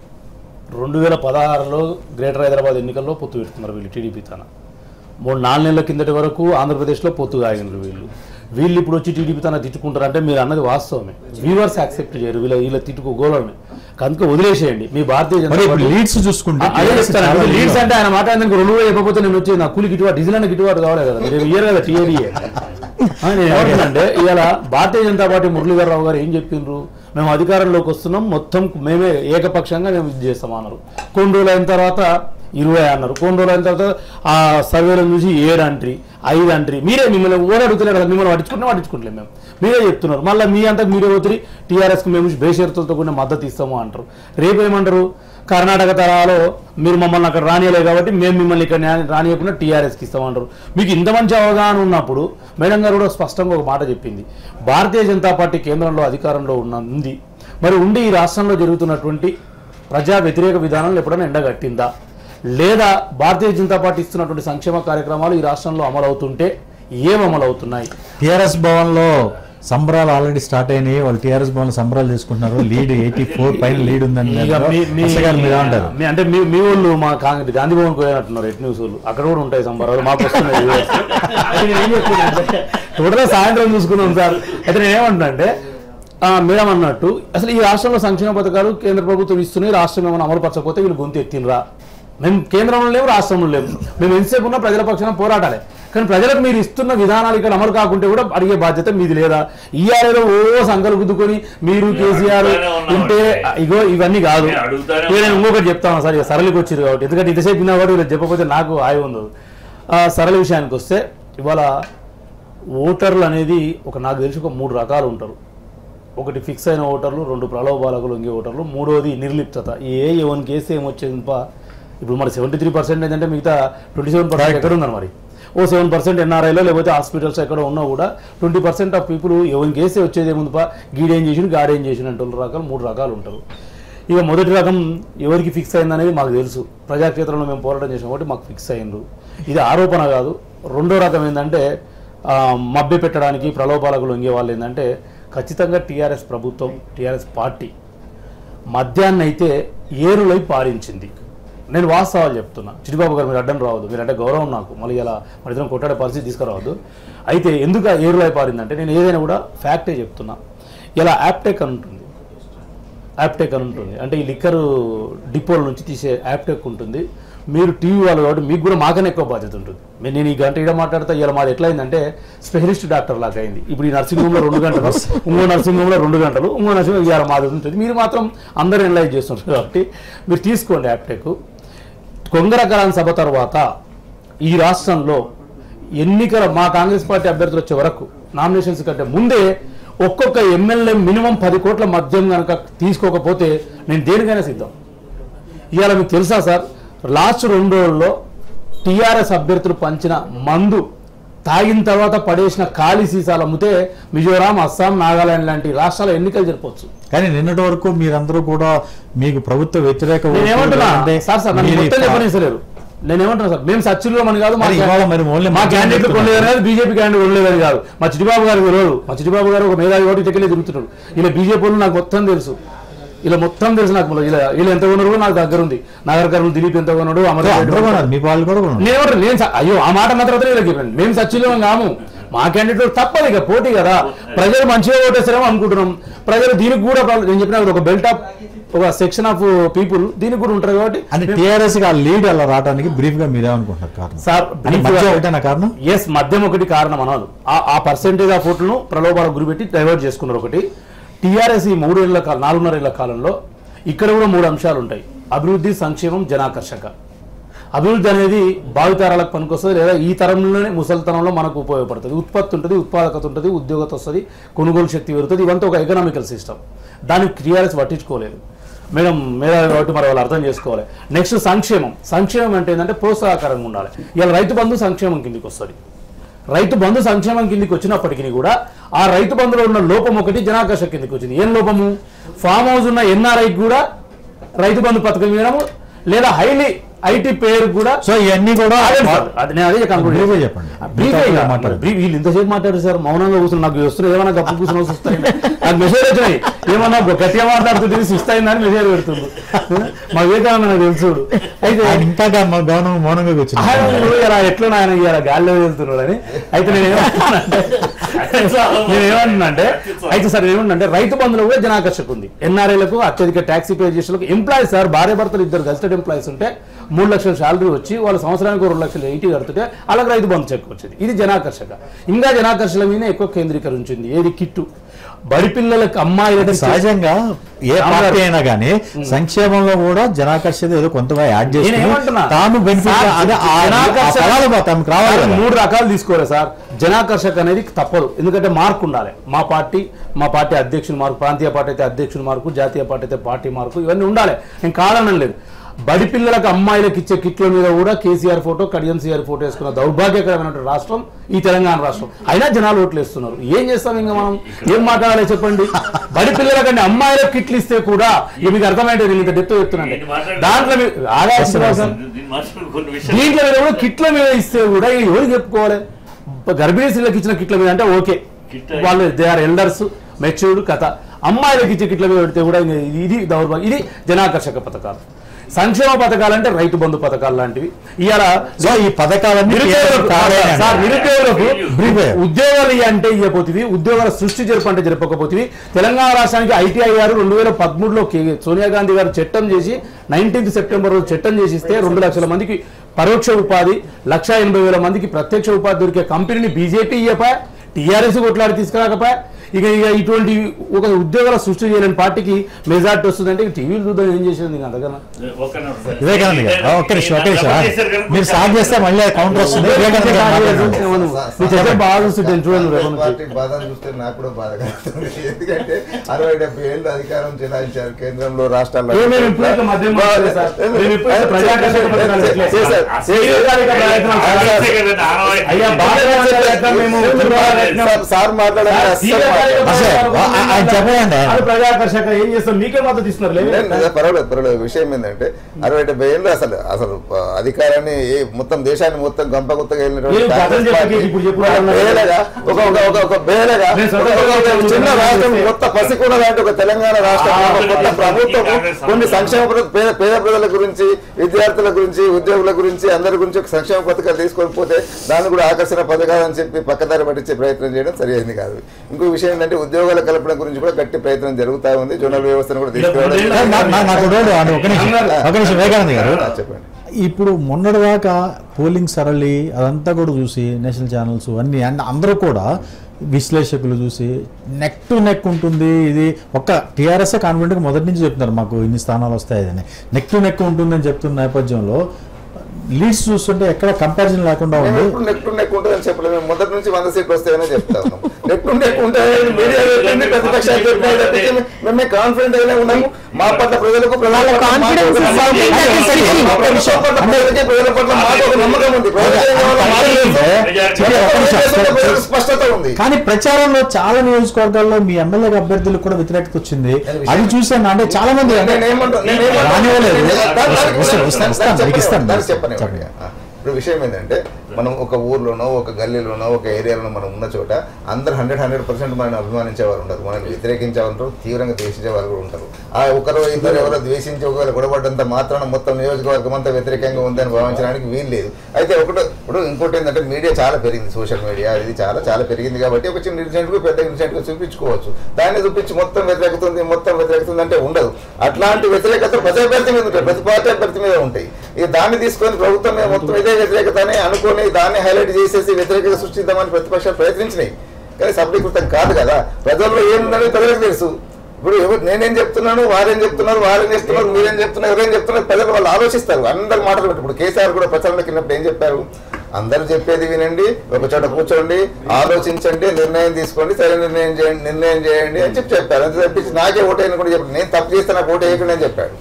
రెండు వేల పదహారులో గ్రేటర్ హైదరాబాద్ ఎన్నికల్లో పొత్తు పెడుతున్నారు వీళ్ళు టీడీపీ తన మూడు నాలుగు నెలల కిందటి వరకు ఆంధ్రప్రదేశ్లో పొత్తు ఆగినారు వీళ్ళు వీళ్ళు ఇప్పుడు వచ్చి టీడీపీ తన తిట్టుకుంటారు అంటే మీరు అన్నది వాస్తవమే వ్యూవర్స్ యాక్సెప్ట్ చేయరు వీళ్ళ వీళ్ళ తిట్టుకు గోలని కనుక వదిలేసేయండి మీ భారతీయ మరి జనతా ఇప్పుడు పార్టీ లీడ్స్ చూసుకుంటే అదే చెప్తాను ఇప్పుడు లీడ్స్ అంటే ఆయన మాట ఎందుకు రెండు వేలు చెప్పకపోతే నేను వచ్చి నా కూలి గిట్టుబాటు డీజిల్ అన్న గిట్టుబాటు కావాలి కదా మీరు ఇయ్యరు కదా టీఏడీఏ నేను ఏమంటున్నానంటే ఇవాళ భారతీయ జనతా పార్టీ మురళీధర్ రావు గారు ఏం చెప్పిండ్రు మేము అధికారంలోకి వస్తున్నాం మొత్తం మేమే ఏకపక్షంగా మేము ఇది చేస్తాం అన్నారు కొన్ని రోజులు అయిన తర్వాత ఇరవై అన్నారు కొన్ని రోజులు అయిన తర్వాత ఆ సర్వేలను చూసి ఏడు అంట్రీ ఐదు అంట్రీ మీరే మిమ్మల్ని ఓడి అడుగుతలేరు కదా మిమ్మల్ని పట్టించుకుంటే పట్టించుకుంటలేము మేము మీరే చెప్తున్నారు మళ్ళీ మీ అంతా మీరే పోతురి టీఆర్ఎస్కి మేము బేషరతులతో కూడిన మద్దతు ఇస్తాము అంటారు రేపు ఏమంటారు కర్ణాటక తరాలో మీరు మమ్మల్ని అక్కడ రానియలేదు కాబట్టి మేము మిమ్మల్ని ఇక్కడ రా- రానియకుండా టీఆర్ఎస్కి ఇస్తామంటారు మీకు ఇంత మంచి అవగాహన ఉన్నప్పుడు మేడం గారు కూడా స్పష్టంగా ఒక మాట చెప్పింది భారతీయ జనతా పార్టీ కేంద్రంలో అధికారంలో ఉన్న ఉంది మరి ఉండి ఈ రాష్ట్రంలో జరుగుతున్నటువంటి ప్రజా వ్యతిరేక విధానాలను ఎప్పుడైనా ఎండగట్టిందా లేదా భారతీయ జనతా పార్టీ ఇస్తున్నటువంటి సంక్షేమ కార్యక్రమాలు ఈ రాష్ట్రంలో అమలు అవుతుంటే ఏం అమలు అవుతున్నాయి టిఆర్ఎస్ భవన్ లో సంబరాలు ఆల్రెడీ స్టార్ట్ అయినాయి వాళ్ళు టిఆర్ఎస్ భవన్ లో సంబరాలు చేసుకుంటున్నారు లీడ్ ఎయిటీ ఫోర్ పైన లీడ్ ఉందని ఇక మీ- మీ- హర్ష గారు మీరు ఏమంటారు మీ- అంటే మీ మీ వాళ్ళు మా కాంగ్రెస్ గాంధీ భవన్ పోయినట్టున్నారు ఎట్ న్యూస్ వాళ్ళు అక్కడ కూడా ఉంటాయి సంబరాలు మాకు వస్తున్నాయి viewers. అయితే నేను ఏం చెప్తున్నానంటే, టోటల్గా సాయంత్రం చూసుకున్నాం సార్ అయితే నేను ఏమంటున్నా అంటే ఆ, మేడం అన్నట్టు అసలు ఈ రాష్ట్రంలో సంక్షేమ పథకాలు కేంద్ర ప్రభుత్వం ఇస్తున్నాయి రాష్ట్రం ఏమైనా అమలు పరచకపోతే వీళ్ళు గొంతు ఎత్తినరా మేము కేంద్రంలో లేవు రాష్ట్రంలో లేవు మేము ఎంతసేపు ఉన్నా ప్రజల పక్షాన పోరాటాలే కానీ ప్రజలకు మీరు ఇస్తున్న విధానాలు ఇక్కడ అమలు కాకుంటే కూడా అడిగే బాధ్యత మీది లేదా ఈఆర్ఏలో ఓ సంకలు గుద్దుకొని మీరు కేసీఆర్ అడుగుతానే ఉన్నాం ఉంటే అంటే. ఇగో ఇవన్నీ కాదు నేను అడుగుతానే ఇక నేను ఉన్నా. ఇంకొకటి చెప్తాను సార్ ఇక సరళికి వచ్చారు కాబట్టి ఎందుకంటే ఇంతసేపు విన్నా కాబట్టి వీళ్ళు చెప్పకపోతే నాకు హాయి ఉంది ఆ, సరళ విషయానికి వస్తే ఇవాళ ఓటర్లు అనేది ఒక నాకు తెలిసి ఒక మూడు రకాలు ఉంటారు ఒకటి ఫిక్స్ అయిన ఓటర్లు రెండు ప్రలోభాలకు లొంగే ఓటర్లు మూడోది నిర్లిప్తత ఏ ఎవరి కేసు ఏమొచ్చేది పా ఇప్పుడు మరి సెవెంటీ త్రీ పర్సెంట్ ఏంటంటే మిగతా ట్వంటీ సెవెన్ పర్సెంట్ ఎక్కడ ఉన్నారు మరి ఓ సెవెన్ పర్సెంట్ ఎన్ఆర్ఐలో లేకపోతే హాస్పిటల్స్ ఎక్కడ ఉన్నా కూడా ట్వంటీ పర్సెంట్ ఆఫ్ పీపుల్ ఎవరి కేసే వచ్చేది ఏముంది పా గీడేం చేసిన గాడేం చేసిన అంటే రకాలు మూడు రకాలు ఉంటారు ఇక మొదటి రకం ఎవరికి ఫిక్స్ అయిందనేది మాకు తెలుసు ప్రజాక్షేత్రంలో మేము పోరాటం చేసాం కాబట్టి మాకు ఫిక్స్ అయిండ్రు ఇది ఆరోపణ కాదు రెండో రకం ఏంటంటే ఆ, మభ్య పెట్టడానికి ప్రలోభాలకు లొంగే వాళ్ళు ఏంటంటే ఖచ్చితంగా టీఆర్ఎస్ ప్రభుత్వం టీఆర్ఎస్ పార్టీ మద్యాన్ని అయితే ఏరులై పారించింది నేను వాస్తవాలు చెప్తున్నా చిటిబాబు గారు మీరు అడ్డం రావద్దు మీరంటే గౌరవం నాకు మళ్ళీ ఇలా మన ఇద్దరం కొట్టాడే పరిస్థితి తీసుకురావద్దు అయితే ఎందుకు ఆ ఏరులై పారిందంటే నేను ఏదైనా కూడా ఫ్యాక్టే చెప్తున్నా ఇలా యాప్టెక్ అని ఉంటుంది యాప్టెక్ అని ఉంటుంది అంటే ఈ లిక్కర్ డిపోల నుంచి తీసే యాప్టెక్ ఉంటుంది మీరు టీవీ వాళ్ళు కాబట్టి మీకు కూడా మాకనే ఎక్కువ బాధ్యత ఉంటుంది మీరు నేను ఈ గంట ఇక్కడ మాట్లాడితే ఇలా మాది ఎట్లా అయిందంటే స్పెషలిస్ట్ డాక్టర్ లాగా అయింది ఇప్పుడు ఈ నర్సింగ్ హోమ్లో రెండు గంటలు ఇంకో నర్సింగ్ హోమ్లో రెండు గంటలు ఇంకో నర్సింగ్ హోమ్ ఇవాళ మాది ఉంటుంది మీరు మాత్రం అందరూ ఎనలైజ్ చేస్తుంటారు కాబట్టి మీరు తీసుకోండి యాప్టెక్ కొంగరకరాన్ సభ తర్వాత ఈ రాష్ట్రంలో ఎన్నికల మా కాంగ్రెస్ పార్టీ అభ్యర్థులు వచ్చే వరకు నామినేషన్స్ కంటే ముందే ఒక్కొక్క ఎమ్మెల్యే మినిమం పది కోట్ల మద్యం కనుక తీసుకోకపోతే నేను దేనికైనా సిద్ధం ఇవాళ మీకు తెలుసా సార్ లాస్ట్ రెండు రోజుల్లో టీఆర్ఎస్ అభ్యర్థులు పంచిన మందు తాగిన తర్వాత పడేసిన ఖాళీ సీసాలు అమ్మితే మిజోరాం అస్సాం నాగాలాండ్ లాంటి రాష్ట్రాల ఎన్నికలు జరపవచ్చు కానీ నిన్నటి వరకు మీరందరూ కూడా మీకు ప్రభుత్వ వ్యతిరేక నేను ఓట్లు ఏమంటున్నా అంటే సార్ సార్ నన్ను మీరు మొత్తం ఇట్లా- చెప్పనేసలేరు నేను ఏమంటున్నా సార్ మేము సచ్చిలో మన కాదు మా మరి ఇవాళ మరి ఓన్లీ మా మద్యం క్యాండిడేట్ చెప్తున్నారు. కొనలేదని కాదు బీజేపీ క్యాండిడేట్ కొనలేదని కాదు మా చిటిబాబు గారు తెలియదు మా చిటిబాబు గారు ఒక మేధావి ఓటు చెక్కలే తిరుగుతున్నాడు ఇలా బీజేపీ వాళ్ళు నాకు మొత్తం తెలుసు ఇలా మొత్తం తెలుసు నాకు ఇలా వీళ్ళు ఎంత ఉన్నారు కూడా నాకు దగ్గర ఉంది నాగర్ కర్నూలు దిలీప్ ఎంత ఉన్నాడు అమర్ అందరూ కొన్నారు, మీ వాళ్ళు కూడా కొన్నారు. నేను ఏమంటాను? నేను స- అయ్యో ఆ మాట అన్న తర్వాత వీళ్ళకి చెప్పండి మేము సచ్చిలో కాము మా క్యాండిడేట్ తప్పదు ఇక పోటీ కదా ప్రజలు మంచిగా ఓటేస్తారేమో అనుకుంటున్నాం ప్రజలు దీనికి కూడా ప్రాబ్లం- నేను చెప్పిన ఒక బెల్ట్ ఆఫ్ ఒక సెక్షన్ ఆఫ్ పీపుల్ దీనికి కూడా ఉంటారు కాబట్టి అంటే టీఆర్ఎస్ కి ఆ లీడ్ అలా రావడానికి బ్రీఫ్ గా మీరేమనుకుంటున్నారు కారణం సార్ అంటే మధ్య ఒకటేనా కారణం ఎస్ మద్యం ఒకటి కారణం అనాలి ఆ- ఆ పర్సెంటేజ్ ఆఫ్ ఓట్లను ప్రలోభాలకు గురిపెట్టి డైవర్ట్ చేసుకున్నారు ఒకటి టీఆర్ఎస్ ఈ మూడేళ్ల కాలం నాలుగున్నరేళ్ల కాలంలో ఇక్కడ కూడా మూడు అంశాలు ఉంటాయి అభివృద్ధి సంక్షేమం జనాకర్షక అభివృద్ధి అనేది భావితరాలకు పనికొస్తుంది లేదా ఈ తరంలోనే ముసలితనంలో మనకు ఉపయోగపడుతుంది ఉత్పత్తి ఉంటుంది ఉత్పాదకత ఉంటుంది ఉద్యోగత వస్తుంది కొనుగోలు శక్తి పెరుగుతుంది ఇవంతా ఒక ఎకనామికల్ సిస్టమ్ దానికి టీఆర్ఎస్ పట్టించుకోలేదు మేడం మేధావి కాబట్టి మరి వాళ్ళు అర్థం చేసుకోవాలి నెక్స్ట్ సంక్షేమం సంక్షేమం అంటే ఏంటంటే ప్రోత్సాహకరంగా ఉండాలి ఇలా రైతు బంధు సంక్షేమం కిందికి వస్తుంది రైతు బంధు సంక్షేమం కిందికి వచ్చినప్పటికీ కూడా ఆ రైతు బంధులో ఉన్న లోపం ఒకటి జనాకర్ష కిందికి వచ్చింది ఏం లోపము ఫామ్ హౌస్ ఉన్న ఎన్ఆర్ఐకి కూడా రైతు బంధు పథకం ఇవ్వడము లేదా హైలీ ఐటీ పేరు కూడా సో ఇవన్నీ కూడా అదే సార్, అది నేను అదే conclude Brief గా చేస్తాను. చెప్పండి. Brief గా మిగతా ఇక. మాట్లాడండి. Brief వీళ్ళు ఇంతసేపు మాట్లాడారు సార్ మౌనంగా కూర్చుని నాకు వస్తున్నాయి ఏమన్నా గప్పు కూర్చుని వస్తాయి నాకు మెసేజ్ వచ్చినాయి ఏమన్నా గట్టిగా మాట్లాడుతుంటే సిస్ట్ అయిందని మెసేజ్ పెడుతుంది మా వివేకానంద నాకు తెలుసు అయితే ఆయన ఇంకా గా- గౌరవం మౌనంగా కూర్చున్నారు ఆయన నువ్వు ఇలా ఎట్లా ఆయన ఇలా గాల్లో వెళ్తున్నాడు అని అయితే నేను ఏమంటున్నానంటే నేను ఏమంటున్నానంటే అయితే సార్ ఏమంటే రైతు బంధులో కూడా జనాకర్షక ఉంది ఎన్ఆర్ఐలకు అత్యధిక ట్యాక్సీ పే చేసేలకు ఎంప్లాయీస్ సార్ భార్య భర్తలు ఇద్దరు గజిటెడ్ ఎంప్లాయీస్ ఉంటే మూడు లక్షల శాలరీ వచ్చి వాళ్ళు సంవత్సరానికి రెండు లక్షలు ఎయిటీ కడుతుంటే అలాగే రైతు బంధు చెక్ వచ్చింది ఇది జనాకర్షక ఇంకా జనాకర్షణ మీద ఎక్కువ కేంద్రీకరించింది ఏది కిట్టు బడి పిల్లలకు అమ్మాయిలకు సహజంగా ఏ పార్టీ అయినా కానీ సంక్షేమంలో కూడా జనాకర్షత ఏదో కొంతగా యాడ్ చేసి నేను ఏమంటున్నా? తాను బెనిఫిట్ సార్, అదే ఆ- ఆ జనాకర్షక- ఫలాలు తమకు రావాలి సార్, కదా. మూడు రకాలు తీసుకోవాలి సార్ జనాకర్షక అనేది తప్పదు ఎందుకంటే మార్కు ఉండాలి మా పార్టీ మా పార్టీ అధ్యక్షుని మార్కు ప్రాంతీయ పార్టీ అయితే అధ్యక్షుని మార్కు జాతీయ పార్టీ అయితే పార్టీ మార్కు ఇవన్నీ ఉండాలి నేను కాదనం లేదు బడి పిల్లలకు అమ్మాయిలకు ఇచ్చే కిట్ల మీద కూడా KCR photo Kadiyam CR photo వేసుకున్న దౌర్భాగ్యకరమైన రాష్ట్రం ఈ తెలంగాణ రాష్ట్రం అయినా జనాలు ఓట్లు వేస్తున్నారు ఏం చేస్తాం ఇంకా మనం ఏం మాట్లాడాలి చెప్పండి బడి పిల్లలకంటే అమ్మాయిలకు కిట్లు ఇస్తే కూడా ఇక మీకు అర్థమైంది నేను ఇంత డెప్త్ చెప్తున్నాను దాంట్లో మీరు ఆగా శ్రీనివాసన్, దీన్ని మాట్లాడుకున్న కొన్ని విషయాలు దీంట్లో మీద కూడా కిట్ల మీద ఇస్తే కూడా ఇక ఎవరు చెప్పుకోవాలి గర్భిణీ స్త్రీలకు ఇచ్చిన కిట్ల మీద అంటే ఓకే కిట్ వాళ్ళు దే ఆర్ ఎల్డర్స్ మెచ్యూర్డ్ కథ అమ్మాయిలకు ఇచ్చే కిట్ల మీద పెడితే కూడా ఇంక ఇది దౌర్భాగ్యం ఇది జనాకర్షక పథకాలు సంక్షేమ పథకాలు అంటే రైతు బంధు పథకాలు లాంటివి ఇవాళ సో ఈ పథకాలన్నీ నిరుద్యోగులకు కావాలని సార్ నిరుద్యోగులకు Brief అయ్యారు. ఉద్యోగాలు ఇయ్య అంటే ఇవ్వకపోతుంది ఉద్యోగాల సృష్టి జరుపు అంటే జరపకపోతుంది తెలంగాణ రాష్ట్రానికి ఐటీఐ గారు రెండు వేల పదమూడులో కే- సోనియా గాంధీ గారు చట్టం చేసి నైన్టీన్త్ సెప్టెంబర్ రోజు చట్టం చేసి ఇస్తే రెండు లక్షల మందికి పరోక్ష ఉపాధి లక్ష ఎనభై వేల మందికి ప్రత్యక్ష ఉపాధి దొరికే కంపెనీని బీజేపీ ఇయ్యపా టీఆర్ఎస్ కొట్లాడి తీసుకురాకపోయా ఇక ఇక ఇటువంటి ఒక ఉద్యోగాల సృష్టి చేయలేని పార్టీకి మెజార్టీ వస్తుందంటే టీవీలు చూద్దాం ఏం చేసేది ఇంకా అంతకన్నా ఒక్క నిమిషం. వివేకానంద గారు ఒక్క నిమిషం ఒక్క నిమిషం డబ్బులు చేశారు కనుక మీరు స్టార్ట్ చేస్తే మళ్ళీ కౌంటర్ వస్తుంది వివేకానంద గారు మాట్లాడండి. నువ్వు చెప్పే బాగా చూస్తుంటే చూడండి రేపు నుంచి. పార్టీ బాధను చూస్తే నాకు కూడా బాధ కలుగుతుంది ఎందుకంటే అరవై డెబ్బై ఏళ్ళు అధికారం చెలాయించారు కేంద్రంలో రాష్ట్రాల్లో ఏ, మేము ఇప్పుడైతే మద్యం మాట్లాడలేదు సార్. మేము ఇప్పుడైతే ప్రజాకర్షక పథకాలు పెట్టలేదు. చేశారు. చేసేదానికి ప్రయత్నం అంతే కదండి, ఆనవాయితీ. అయ్యా బాగా ప్రయత్నం మేము సార్- సార్ మాట్లాడారు అసలు, ఆ- ఆ- ఆయన చెప్పండి. అది ప్రజాకర్షక ఏం చేస్తాం మీకే మద్దతు ఇస్తున్నారు లేదు లేదు, లేదు, పర్వాలేదు పర్వాలేదు విషయం ఏంటంటే అరవై డెబ్బై ఏళ్ళు అసలు అసలు ఆ, అధికారాన్ని ఏ- మొత్తం దేశాన్ని మొత్తం గంప గుత్తగా వెళ్ళినటువంటి ఏం కాంగ్రెస్ కథలు చెప్పకి పార్టీ ఇప్పుడు చెప్పు ఒక బేలగా ఒక ఒక ఒక ఒక బేలగా నేను ఒక- ఒక- ఒక స్వతంత్ర చిన్న రాష్ట్రం కొత్త పసికూడ లాంటి ఒక తెలంగాణ రాష్ట్రం ఆ, ఒక కొత్త ప్రభుత్వం కొన్ని సంక్షేమ ప్ర- పేద పేద ప్రజల గురించి విద్యార్థుల గురించి ఉద్యోగుల గురించి అందరి గురించి ఒక సంక్షేమ పథకాలు తీసుకొని పోతే దాన్ని కూడా ఆకర్షణ పథకాలు అని చెప్పి పక్కదారి పట్టించే ప్రయత్నం చేయడం సరైనది కాదు ఇంకో విషయం ఏంటంటే ఉద్యోగాల కల్పన గురించి కూడా గట్టి ప్రయత్నం జరుగుతూ ఉంది జోనల్ వ్యవస్థను కూడా తీసుకురావడం నా- నా- నాకు ఒకటి అంటే ఒక నిమిషం ఒక నిమిషం వివేకానంద గారు ఆ, చెప్పండి ఇప్పుడు మొన్నటిదాకా పోలింగ్ సరళి అదంతా కూడా చూసి నేషనల్ ఛానల్స్ అన్ని అండ్ అందరూ కూడా విశ్లేషకులు చూసి నెక్ టు నెక్ ఉంటుంది ఇది ఒక్క టీఆర్ఎస్ కాన్ఫిడెంట్గా మొదటి నుంచి చెప్తున్నారు మాకు ఇన్ని స్థానాలు వస్తాయని నెక్ టు నెక్ ఉంటుందని చెప్తున్న నేపథ్యంలో లీడ్స్ చూస్తుంటే ఎక్కడ కంపారిజన్ లేకుండా మేము ఉంది ఎప్పుడు నెక్ టు నెక్ ఉంటుందని చెప్పలేదు మేము మొదటి నుంచి వంద సీట్లు వస్తాయని చెప్తా ఉన్నాం నెక్ టు నెక్ ఉంటాయని మీడియా చెప్పింది ప్రతిపక్షాలు చెప్పినాయి తప్పించి మేము కాన్ఫిడెంట్ గానే ఉన్నాము మా పట్ల ప్రజలకు ప్రజల వాళ్ళ పట్ల మాకు confidence ఒక is నమ్మకం something that is ఉంది. key. మా ప్రభుత్వం పట్ల ప్రజలకి ప్రజల పట్ల మాకు ఒక నమ్మకం ఉంది ప్రజలు ఏం కావాలో మాకు తెలుసు. చిన్న ఒక్క నిమిషం. ప్రజలకు స్పష్టత ఉంది కానీ ప్రచారంలో చాలా నియోజకవర్గాల్లో మీ ఎమ్మెల్యే అభ్యర్థులకు కూడా వ్యతిరేకత వచ్చింది అది చూసాను అంటే చాలా మంది అంటే నేనేమంటా- నేనేమంటా- రానివ్వలేదు. దాన్ని- దాన్ని- వస్తాను, వస్తాను, వస్తాను, మీకు ఇస్తాను. దాన్ని చెప్పనివ్వండి. చెప్పండి. ఆ, ఇప్పుడు విషయం ఏంటంటే మనం ఒక ఊర్లోనో ఒక గల్లీలోనో ఒక ఏరియాలోనో మనం ఉన్న చోట అందరు హండ్రెడ్ హండ్రెడ్ పర్సెంట్ మనం అభిమానించే వారు ఉంటారు మనల్ని వ్యతిరేకించే వాళ్ళు ఉంటారు తీవ్రంగా ద్వేషించే వాళ్ళు కూడా ఉంటారు ఆ ఒకరు ఇద్దరు ఎవరో ద్వేషించి ఒకవేళ గొడవడంత మాత్రాన మొత్తం నియోజకవర్గం అంతా వ్యతిరేకంగా ఉందని భావించడానికి వీలు లేదు అయితే ఒకటి ఇప్పుడు ఇంకోటి ఏంటంటే మీడియా చాలా పెరిగింది సోషల్ మీడియా ఇది చాలా చాలా పెరిగింది కాబట్టి ఒక చిన్న ఇన్సిడెంట్ పెద్ద ఇన్సిడెంట్ చూపించుకోవచ్చు దాన్ని చూపించి మొత్తం వ్యతిరేకత ఉంది మొత్తం వ్యతిరేకత ఉంది అంటే ఉండదు అట్లాంటి వ్యతిరేకత ప్రతి అభ్యర్థి మీద ఉంటాయి ప్రతి పార్టీ అభ్యర్థి మీద ఉంటాయి ఇక దాన్ని తీసుకొని ప్రభుత్వం మీద మొత్తం ఇదే వ్యతిరేకత అని అనుకొని దాన్ని హైలైట్ చేసేసి వ్యతిరేకత సృష్టిద్దామని ప్రతిపక్షాలు ప్రయత్నించినాయి కానీ సఫలీకృతం కాదు కదా ప్రజల్లో ఏముందని ప్రజలకు తెలుసు ఇప్పుడు ఎవరు నేనేం చెప్తున్నాను వారేం చెప్తున్నారు వారేం చెప్తున్నారు మీరేం చెప్తున్నారు ఎవరేం చెప్తున్నారు ప్రజలు వాళ్ళు ఆలోచిస్తారు అందరు మాటలు పెట్టి ఇప్పుడు కేసీఆర్ కూడా ప్రచారంలోకి వెళ్ళినప్పుడు ఏం చెప్పారు అందరూ చెప్పేది వినండి ఒక చోట కూర్చోండి ఆలోచించండి నిర్ణయం తీసుకోండి సరే నిర్ణయం చేయండి నిర్ణయం చేయండి అని చెప్పి చెప్పారు అంతే తప్పించి నాకే ఓటేయని కూడా చెప్పారు నేను తప్పు చేస్తే నాకు ఓటు వేయకండి అని చెప్పాడు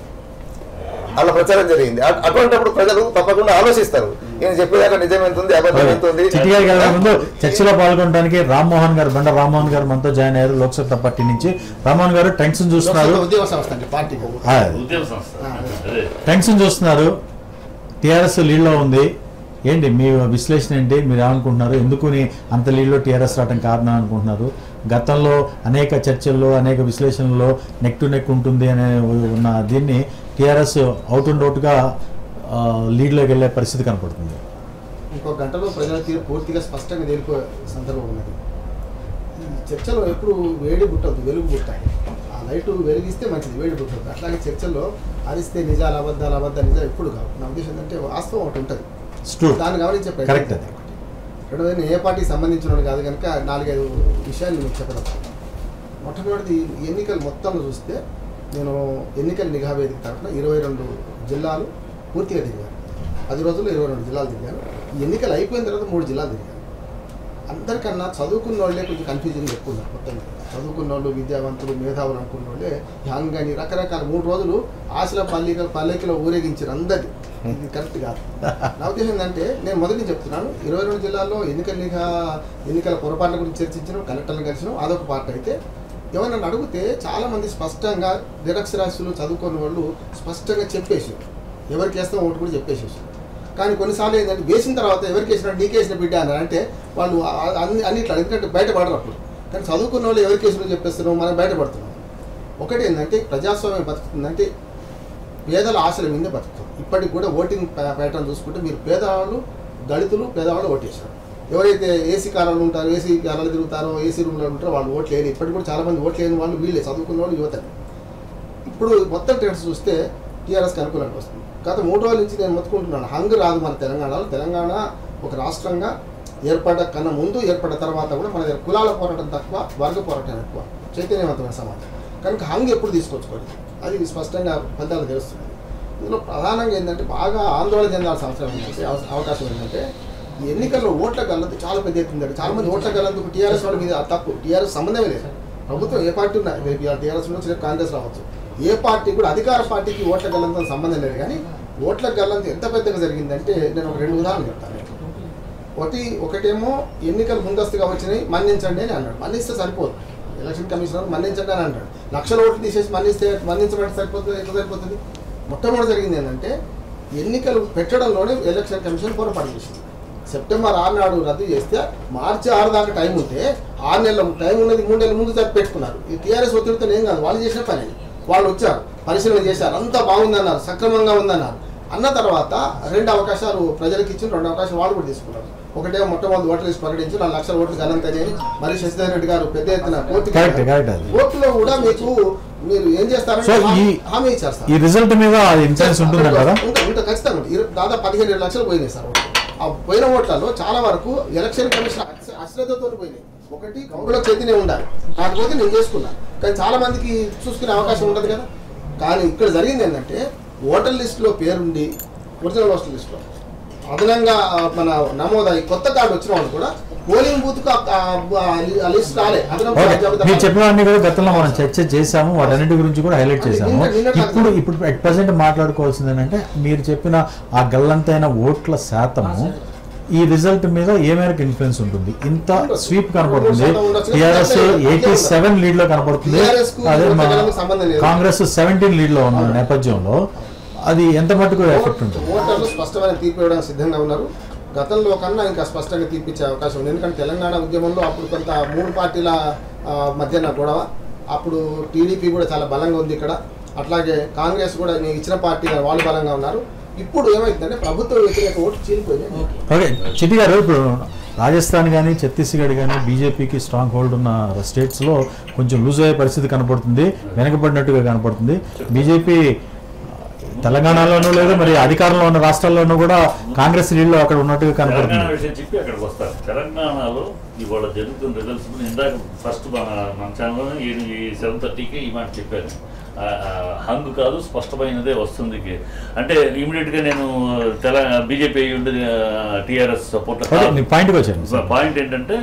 అలా ప్రచారం జరిగింది అ- అటువంటిప్పుడు ప్రజలు తప్పకుండా ఆలోచిస్తారు ఈయన చెప్పేదాకా నిజం ఎంత ఉంది అబద్ధం ఎంత ఉంది చిట్టి గారికి వెళ్ళే ముందు చర్చలో పాల్గొనడానికి రామ్మోహన్ గారు బండ రామ్మోహన్ గారు మనతో జాయిన్ అయ్యారు లోక్సత్తా పార్టీ నుంచి రామ్మోహన్ గారు టెన్షన్ చూస్తున్నారు ఉద్యోగ సంస్థ అండి పార్టీకి ఆ, ఉద్యమ సంస్థ అదే టెన్షన్ చూస్తున్నారు టీఆర్ఎస్ లీడ్లో ఉంది ఏంటి మీ విశ్లేషణ ఏంటి మీరు ఏమనుకుంటున్నారు ఎందుకు నీ అంత లీడ్లో టీఆర్ఎస్ రావడం కారణం అనుకుంటున్నారు గతంలో అనేక చర్చల్లో అనేక విశ్లేషణల్లో నెక్ టు నెక్ ఉంటుంది అనే ఉన్న దీన్ని టీఆర్ఎస్ అవుట్ అండ్ అవుట్గా లీడ్లోకి వెళ్ళే పరిస్థితి కనపడుతుంది ఇంకో గంటలో ప్రజల తీరు పూర్తిగా స్పష్టంగా తేలిపోయే సందర్భం ఉన్నది ఈ చర్చలో ఎప్పుడు వేడి పుట్టవద్దు వెలుగు పుట్టాలి ఆ లైట్ వెలిగిస్తే మంచిది వేడి పుట్టవద్దు అట్లాగే చర్చల్లో అరిస్తే నిజాలు అబద్ధాలు అబద్ధాలు నిజాలు ఎప్పుడు కావు నా ఉద్దేశం ఏంటంటే వాస్తవం ఒకటి ఉంటుంది ట్రూ దాన్ని గమనించే కరెక్ట్ ప్రయత్నం అది రెండవది నేను ఏ పార్టీకి సంబంధించిన కాదు కనుక నాలుగైదు విషయాలు మీకు చెప్పడం మొట్టమొదటిది ఎన్నికలు మొత్తంలో చూస్తే నేను ఎన్నికల నిఘా వేదిక తరఫున ఇరవై రెండు జిల్లాలు పూర్తిగా తిరిగాను పది రోజుల్లో ఇరవై రెండు జిల్లాలు తిరిగాను ఈ ఎన్నికలు అయిపోయిన తర్వాత మూడు జిల్లాలు తిరిగాను అందరికన్నా చదువుకున్న వాళ్ళే కొంచెం కన్ఫ్యూజన్ ఎక్కువ ఉన్నారు మొత్తం మీద. చదువుకున్న వాళ్ళు విద్యావంతులు మేధావులు అనుకున్న వాళ్ళే యాంగ్ అని రకరకాల మూడు రోజులు ఆశల పల్లిక పల్లెకిలో ఊరేగించారు అందరినీ ఇది కరెక్ట్ కాదు నా ఉద్దేశం ఏంటంటే నేను మొదటి నుంచి చెప్తున్నాను ఇరవై రెండు జిల్లాల్లో ఎన్నికల నిఘా ఎన్నికల పొరపాట్ల గురించి చర్చించడం కలెక్టర్ని కలిసినాం అదొక పార్ట్ అయితే ఎవరైనా అడిగితే చాలామంది స్పష్టంగా నిరక్షరాస్యులు చదువుకున్న వాళ్ళు స్పష్టంగా చెప్పేసి ఎవరికి వేస్తాం ఓటు కూడా చెప్పేసేసి కానీ కొన్నిసార్లు ఏంటంటే వేసిన తర్వాత ఎవరికి వేసినా నీకు వేసిన బిడ్డ అన్నారు అంటే వాళ్ళు ఆ- అన్ని అన్నిట్లో ఎందుకంటే బయటపడరు అప్పుడు కానీ చదువుకున్న వాళ్ళు ఎవరికి వేసినా చెప్పేస్తున్నాం మనం బయటపడుతున్నాం ఒకటి ఏంటంటే ప్రజాస్వామ్యం బతుకుతుందంటే పేదల ఆశల మీదే బతుకుతాం ఇప్పటికి కూడా ఓటింగ్ ప్యాటర్న్ చూసుకుంటే మీరు పేదవాళ్ళు దళితులు పేదవాళ్ళు ఓటేశారు ఎవరైతే ఏసీ కారాలు ఉంటారో ఏసీ కారాలు తిరుగుతారో ఏసీ రూమ్లో ఉంటారో వాళ్ళు ఓట్లు వేయరు ఇప్పటికి కూడా చాలామంది ఓట్లు లేని వాళ్ళు వీళ్ళే చదువుకున్న వాళ్ళు యువత ఇప్పుడు మొత్తం ట్రెండ్స్ చూస్తే టీఆర్ఎస్కి అనుకూలంగా వస్తుంది గత మూడు రోజుల నుంచి నేను మొత్తుకుంటున్నాను హంగ్ రాదు మన తెలంగాణలో తెలంగాణ ఒక రాష్ట్రంగా ఏర్పడ్డ కన్నా ముందు ఏర్పడ్డ తర్వాత కూడా మన దగ్గర కులాల పోరాటం తక్కువ వర్గ పోరాటం ఎక్కువ చైతన్యవంతమైన సమాజం కనుక హంగ్ ఎప్పుడు తీసుకొచ్చుకోండి అది స్పష్టంగా ఫలితాలు తెలుస్తుంది ఇందులో ప్రధానంగా ఏంటంటే బాగా ఆందోళన చెందాల్సిన అవసరం ఏంటంటే అవ- అవకాశం ఏంటంటే ఈ ఎన్నికల్లో ఓట్ల గల్లంతు చాలా పెద్ద ఎత్తుంది చాలా మంది ఓట్ల గల్లందుకు టీఆర్ఎస్ వాళ్ళ మీద తప్పు టీఆర్ఎస్ సంబంధమే లేదు ప్రభుత్వం ఏ పార్టీ ఉన్నా రేపు ఇవాళ టీఆర్ఎస్ ఉండొచ్చు రేపు కాంగ్రెస్ రావచ్చు ఏ పార్టీ కూడా అధికార పార్టీకి ఓట్ల గల్లంతో సంబంధం లేదు కానీ ఓట్ల గల్లంతు ఎంత పెద్దగా జరిగిందంటే నేను ఒక రెండు ఉదాహరణలు చెప్తాను ఒకటి ఒకటేమో ఎన్నికలు ముందస్తుగా వచ్చినాయి మన్నించండి అని అన్నాడు మన్నిస్తే సరిపోదు ఎలక్షన్ కమిషనర్ మన్నించండి అని అన్నాడు లక్షల ఓట్లు తీసేసి మన్నిస్తే మన్నించబట్టి సరిపోతుంది ఎట్లా సరిపోతుంది మొట్టమొదటి జరిగింది ఏంటంటే ఎన్నికలు పెట్టడంలోనే ఎలక్షన్ కమిషన్ పొరపాటు చేసింది సెప్టెంబర్ ఆరు నాడు రద్దు చేస్తే మార్చి ఆరు దాకా టైం ఉంటే ఆరు నెలల టైం ఉన్నది మూడు నెలల ముందు జరిపి పెట్టుకున్నారు ఈ టీఆర్ఎస్ ఒత్తిడితో ఏం కాదు వాళ్ళు చేసిన పని అది. వాళ్ళు వచ్చారు పరిశీలన చేశారు అంతా బాగుందన్నారు సక్రమంగా ఉందన్నారు అన్న తర్వాత రెండు అవకాశాలు ప్రజలకు ఇచ్చిన రెండు అవకాశాలు వాళ్ళు కూడా తీసుకున్నారు ఒకటేమో మొట్టమొదటి ఓటర్ లిస్ట్ ప్రకటించి నాలుగు లక్షల ఓట్లు గలంతని మరి శశిధర్ రెడ్డి గారు పెద్ద ఎత్తున కోర్టుకి Correct, వెళ్ళారు. correct అది. కోర్టులో కూడా మీకు మీరు ఏం చేస్తారంటే సో హామీ- ఈ- హామీ ఇచ్చారు సార్ ఈ రిజల్ట్ మీద ఇన్సూరెన్స్ ఉంటుందంటారా ఉంటుంది, ఉంటుంది, ఖచ్చితంగా ఉంటుంది. ఇరు- దాదాపు పదిహేను ఏడు లక్షలు పోయినాయి సార్ ఓట్లు. ఆ పోయిన ఓట్లలో చాలా వరకు ఎలక్షన్ కమిషన్ అశ్ర- అశ్రద్ధతో పోయినాయి ఒకటి కౌంటర్లో చైతన్యం ఉండాలి కాకపోతే నేను చేసుకున్నా కానీ చాలా మందికి చూసుకునే అవకాశం ఉండదు కదా కానీ ఇక్కడ జరిగింది ఏంటంటే ఓటర్ లిస్టులో పేరుండి ఒరిజినల్ ఓటర్ లిస్టులో అదనంగా ఆ, మన నమోదై కొత్త కార్డు వచ్చిన వాళ్ళు కూడా పోలింగ్ బూత్ కు ఆ- ఆ- ఆ లిస్ట్ రాలే అదనంగా ఓకే జాబితా మీరు చెప్పినవన్నీ కూడా గతంలో మనం చర్చ చేశాము వాటన్నిటి గురించి కూడా హైలైట్ చేశాము నిన్న- నిన్న ఇప్పుడు ఇప్పుడు అట్ ప్రజెంట్ మాట్లాడుకోవాల్సింది ఏంటంటే మీరు చెప్పిన ఆ గల్లంతైన ఓట్ల శాతము ఈ రిజల్ట్ మీద ఏ మేరకు ఇన్ఫ్లుయెన్స్ ఉంటుంది ఇంత స్వీప్ కనపడుతుంది ఉండొచ్చు, ఉండొచ్చు. టిఆర్ఎస్ అంతే ఎయిటీ ఉండదు. సెవెన్ లీడ్ లో కనపడుతుంది TRS కు అదే మన ఓట్ల సంబంధం లేదు. కాంగ్రెస్ సెవెంటీన్ లీడ్ లో ఉన్న నేపథ్యంలో అది ఎంత మటుకు ఎఫెక్ట్ ఉంటుంది ఓటర్లు స్పష్టమైన తీర్పు ఇవ్వడానికి సిద్ధంగా ఉన్నారు గతంలో కన్నా ఇంకా స్పష్టంగా తీర్పిచ్చే అవకాశం ఉంది ఎందుకంటే తెలంగాణ ఉద్యమంలో అప్పుడు కొంత మూడు పార్టీల ఆ, మధ్యన గొడవ అప్పుడు టీడీపీ కూడా చాలా బలంగా ఉంది ఇక్కడ అట్లాగే కాంగ్రెస్ కూడా నేను ఇచ్చిన పార్టీ వాళ్ళు బలంగా ఉన్నారు ఇప్పుడు ఏమైందంటే ప్రభుత్వ వ్యతిరేక ఓటు చీలిపోయింది ఓకే చిట్టి గారు ఇప్పుడు రాజస్థాన్ కానీ ఛత్తీస్గఢ్ కానీ బీజేపీకి స్ట్రాంగ్ హోల్డ్ ఉన్న స్టేట్స్లో కొంచెం లూజ్ అయ్యే పరిస్థితి కనపడుతుంది వెనకబడినట్టుగా కనపడుతుంది బీజేపీ తెలంగాణలోనూ లేదు మరి అధికారంలో ఉన్న రాష్ట్రాల్లోనూ కూడా కాంగ్రెస్ లీడ్లో అక్కడ ఉన్నట్టుగా తెలంగాణ కనపడుతుంది విషయం చెప్పి అక్కడికి వస్తారు తెలంగాణలో ఇవాళ జరుగుతున్న రిజల్ట్స్ ఇందాక ఫస్ట్ మన మన ఛానల్లో ఈ సెవెన్ థర్టీకి ఈ మాట చెప్పాను ఆ, ఆ, హంగ్ కాదు స్పష్టమైనదే వస్తుంది అంటే ఇమీడియట్ గా నేను తెలంగాణ బీజేపీ ఉండి టీఆర్ఎస్ సపోర్ట్ ఓకే మీ పాయింట్కి వచ్చాను పాయింట్ ఏంటంటే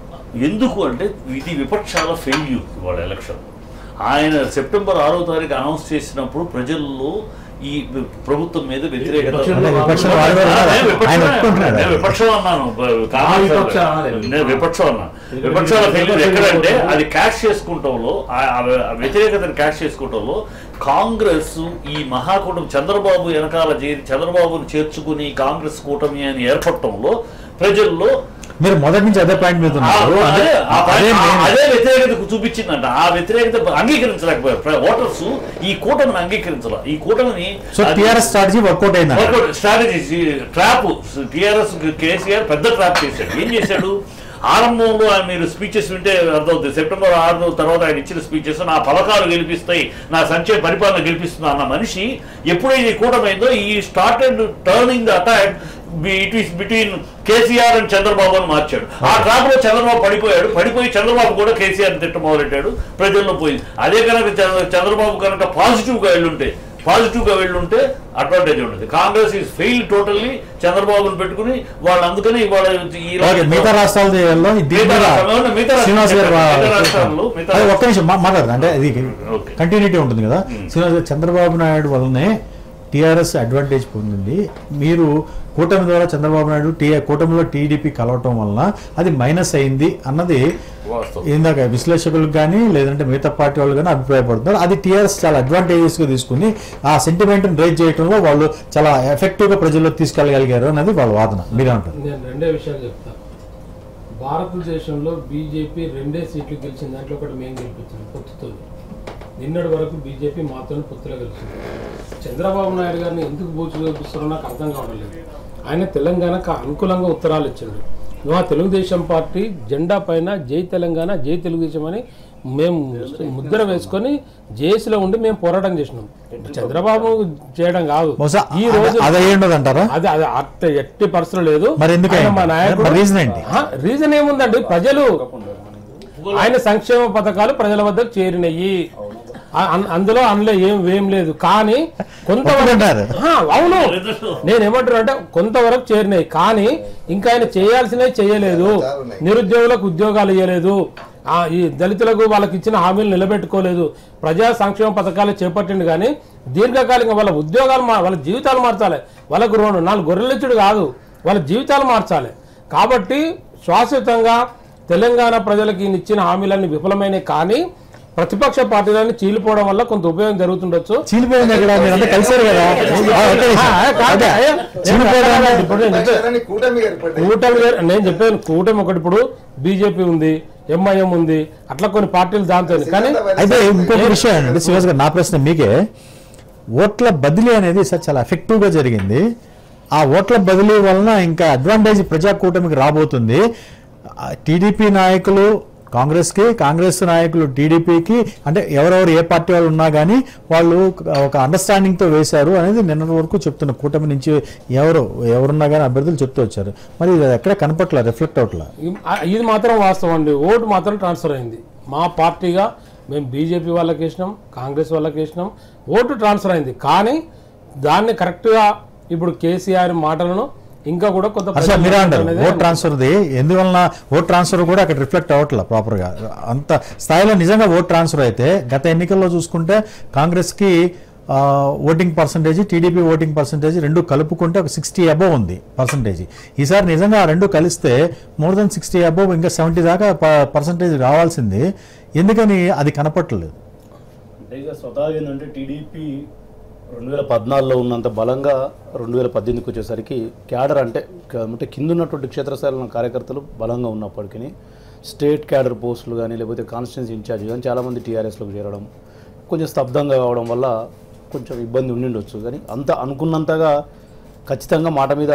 ఎందుకు అంటే ఇది విపక్షాల ఫెయిల్యూర్ ఇవాళ ఎలక్షన్ ఆయన సెప్టెంబర్ ఆరో తారీఖు అనౌన్స్ చేసినప్పుడు ప్రజల్లో ఈ ప్రభుత్వం మీద వ్యతిరేకత అంటే విపక్షాలు వారు వేరు ఉన్నారు. నేను విపక్షమే. ఆయన ఒప్పుకుంటున్నాడు. నేను విపక్షం అన్నాను ఆ విపక్షం అనలేదు. నేను విపక్షం అన్నా విపక్షాల ఫెయిల్యూర్ ఎక్కడంటే అది క్యాష్ చేసుకుంటంలో ఆ- ఆ వ్యతిరేకతను క్యాష్ చేసుకుంటంలో కాంగ్రెస్ ఈ మహాకూటమి చంద్రబాబు వెనకాల చేరి చంద్రబాబును చేర్చుకుని కాంగ్రెస్ కూటమి అని ఏర్పడటంలో ప్రజల్లో మీరు మొదటి నుంచి అదే పాయింట్ మీద ఆ- ఉన్నారు అదే ఆ ప- అదే ఆ- main. అదే వ్యతిరేకత చూపించిందంట ఆ వ్యతిరేకత అంగీకరించలేకపోయారు ప్ర- ఓటర్స్ ఈ కూటమిని అంగీకరించాల ఈ కూటమిని సో టిఆర్ఎస్ స్ట్రాటజీ వర్కౌట్ అయింది స్ట్రాటజీ ట్రాప్ టిఆర్ఎస్ కేసీఆర్ పెద్ద ట్రాప్ చేశాడు ఏం చేశాడు ఆరంభంలో ఆయన మీరు స్పీచెస్ వింటే అర్థమవుతుంది సెప్టెంబర్ ఆరు తర్వాత ఆయన ఇచ్చిన స్పీచెస్ నా పథకాలు గెలిపిస్తాయి నా సంక్షేమ పరిపాలన గెలిపిస్తుంది అన్న మనిషి ఎప్పుడైతే ఈ కూటమైందో ఈ started turning the attack it is between KCR and Chandrababu అని మార్చాడు ఆ ట్రాప్ లో చంద్రబాబు పడిపోయాడు పడిపోయి చంద్రబాబు కూడా కేసీఆర్ తిట్ట మొదలెట్టాడు ప్రజల్లో పోయింది అదే కనుక చంద్ర- చంద్రబాబు కనుక పాజిటివ్ గా వెళ్ళుంటే పాజిటివ్ గా వెళ్ళుంటే అడ్వాంటేజ్ ఉంటుంది కాంగ్రెస్ ఈజ్ ఫెయిల్ టోటల్లీ చంద్రబాబును పెట్టుకుని వాళ్ళు అందుకని ఇవాళ ఈ ఓకే మిగతా రాష్ట్రాల దేశాల్లో దీని మిగతా మీద రాష్ట్రాల్లో, మిగతా శ్రీనివాస్ గారు రాష్ట్రాల్లో, మిగతా రాష్ట్రాల్లో, మిగతా అదే ఒక్క నిమిషం మా- మాట్లాడదు అంటే ఇది ఓకే. కంటిన్యూటీ ఉంటుంది కదా శ్రీనివాస్ గారు చంద్రబాబు నాయుడు వల్లనే టీఆర్ఎస్ అడ్వాంటేజ్ పొందింది మీరు కూటమి ద్వారా చంద్రబాబు నాయుడు టీ కూటమిలో టీడీపీ కలవటం వలన అది మైనస్ అయింది అన్నది వాస్తవం. ఇందాక విశ్లేషకులకు కానీ లేదంటే మిగతా పార్టీ వాళ్ళు కానీ అభిప్రాయపడుతున్నారు అది టీఆర్ఎస్ చాలా అడ్వాంటేజెస్ గా తీసుకుని ఆ సెంటిమెంట్ రేజ్ చేయడంలో వాళ్ళు చాలా ఎఫెక్టివ్ గా ప్రజల్లో తీసుకెళ్ళగలిగారు అన్నది వాళ్ళ వాదన మీరేమంటారు నేను రెండే విషయాలు చెప్తా భారతదేశంలో బీజేపీ రెండే సీట్లు గెలిచింది దాంట్లో ఒకటి మేము గెలిపించాం పొత్తుతో నిన్నటి వరకు బీజేపీ మాతో పొత్తులో గెలిచింది చంద్రబాబు నాయుడు గారిని ఎందుకు బూచి చూపిస్తారో నాకు అర్థం కావడం లేదు ఆయన తెలంగాణకు అనుకూలంగా ఉత్తరాలు ఇచ్చిండు నువ్వు ఆ తెలుగుదేశం పార్టీ జెండా పైన జై తెలంగాణ జై తెలుగుదేశం అని మేము ముద్ర వేసుకొని జేఏసీలో ఉండి మేము పోరాటం చేసినాం చంద్రబాబు చేయడం కాదు బహుశా ఈ రోజు అది అయ్యి ఉండదు అంటారా అది అది అట్ట ఎట్టి పరిస్థితులు లేదు మరి ఎందుకు ఆయన మా అయింది? నాయకుడు మరి reason ఏంటి? ఆ, రీజన్ ఏముందండి ప్రజలు ఆయన సంక్షేమ పథకాలు ప్రజల వద్దకు చేరినాయి ఆ- అన్- అందులో అందులో ఏం ఏం లేదు కానీ కొంతవరకు ఒప్పుకుంటారు. ఆ, అవును నేను ఏమంటున్నా అంటే కొంతవరకు చేరినాయి కానీ ఇంకా ఆయన చేయాల్సినవి చేయలేదు నిరుద్యోగులకు ఉద్యోగాలు ఇవ్వలేదు ఆ, ఈ దళితులకు వాళ్ళకి ఇచ్చిన హామీలు నిలబెట్టుకోలేదు ప్రజా సంక్షేమ పథకాలు చేపట్టిండు కానీ దీర్ఘకాలికంగా వాళ్ళ ఉద్యోగాలు మా- వాళ్ళ జీవితాలు మార్చాలి వాళ్ళకు రెండు నాలుగు గొర్రెలిచ్చుడు కాదు వాళ్ళ జీవితాలు మార్చాలి కాబట్టి శాశ్వతంగా తెలంగాణ ప్రజలకు ఈయన ఇచ్చిన హామీలన్నీ విఫలమైనవి కానీ ప్రతిపక్ష పార్టీలన్నీ చీలిపోవడం వల్ల కొంత ఉపయోగం జరుగుతుండొచ్చు చీలిపోయింది అక్కడ మీరంతా కలిసారు కదా ఆ, ఒక్క నిమిషం. ఆ, కాదు, ఓకే. అయ్యా, చీలిపోవడం అంటే ఇప్పుడు నేను చెప్పే- పక్షాలన్నీ కూటమి ఏర్పడ్డాయి కూటమి వేరు- నేను చెప్పాను కూటమి ఒకటి ఇప్పుడు బీజేపీ ఉంది ఎంఐఎం ఉంది అట్లా కొన్ని పార్టీలు దాంతో కానీ అయితే ఇంకొక విషయం ఏంటంటే శివాజ్ గారు నా ప్రశ్న మీకే ఓట్ల బదిలీ అనేది సార్ చాలా ఎఫెక్టివ్ గా జరిగింది ఆ ఓట్ల బదిలీ వలన ఇంకా అడ్వాంటేజ్ ప్రజా కూటమికి రాబోతుంది టీడీపీ నాయకులు కాంగ్రెస్కి కాంగ్రెస్ నాయకులు టీడీపీకి అంటే ఎవరెవరు ఏ పార్టీ వాళ్ళు ఉన్నా కానీ వాళ్ళు ఒక అండర్స్టాండింగ్తో వేశారు అనేది నిన్నటి వరకు చెప్తున్న కూటమి నుంచి ఎవరు ఎవరున్నా కానీ అభ్యర్థులు చెప్తూ వచ్చారు మరి ఇది ఎక్కడ కనపట్ల రిఫ్లెక్ట్ అవట్లా ఇ- ఆ- ఇది మాత్రం వాస్తవం అండి ఓటు మాత్రం ట్రాన్స్ఫర్ అయింది మా పార్టీగా మేము బీజేపీ వాళ్ళకి వేసినాం కాంగ్రెస్ వాళ్ళకి వేసినాం ఓటు ట్రాన్స్ఫర్ అయింది కానీ దాన్ని కరెక్ట్గా ఇప్పుడు కేసీఆర్ మాటలను ఇంకా కూడా కొంత అసలు ప్రజలు మీరే అంటారు అనేది ఓట్ ట్రాన్స్ఫర్ది ఎందువలన ఓట్ ట్రాన్స్ఫర్ కూడా అక్కడ రిఫ్లెక్ట్ అవ్వట్లే ప్రాపర్గా అంత స్థాయిలో నిజంగా ఓట్ ట్రాన్స్ఫర్ అయితే గత ఎన్నికల్లో చూసుకుంటే కాంగ్రెస్కి ఆ, voting percentage TDP voting percentage రెండు కలుపుకుంటే ఒక సిక్స్టీ అబవ్ ఉంది పర్సంటేజ్ ఈసారి నిజంగా ఆ రెండు కలిస్తే మోర్ దెన్ సిక్స్టీ అబవ్ ఇంకా సెవెంటీ దాకా పర్సంటేజ్ రావాల్సింది ఎందుకని అది కనపట్టలేదు అంటే ఇక స్వతహాగా ఏంటంటే టీడీపీ రెండు వేల పద్నాలుగులో ఉన్నంత బలంగా రెండు వేల పద్దెనిమిదికి వచ్చేసరికి క్యాడర్ అంటే క- అంటే కింద ఉన్నటువంటి క్షేత్రస్థాయిలో ఉన్న కార్యకర్తలు బలంగా ఉన్నప్పటికీ స్టేట్ క్యాడర్ పోస్టులు కానీ లేకపోతే కాన్స్టిట్యూన్సీ ఇన్ఛార్జ్ కానీ చాలామంది టీఆర్ఎస్లోకి చేరడం కొంచెం స్తబ్దంగా కావడం వల్ల కొంచెం ఇబ్బంది ఉండిండొచ్చు కానీ అంత అనుకున్నంతగా ఖచ్చితంగా మాట మీద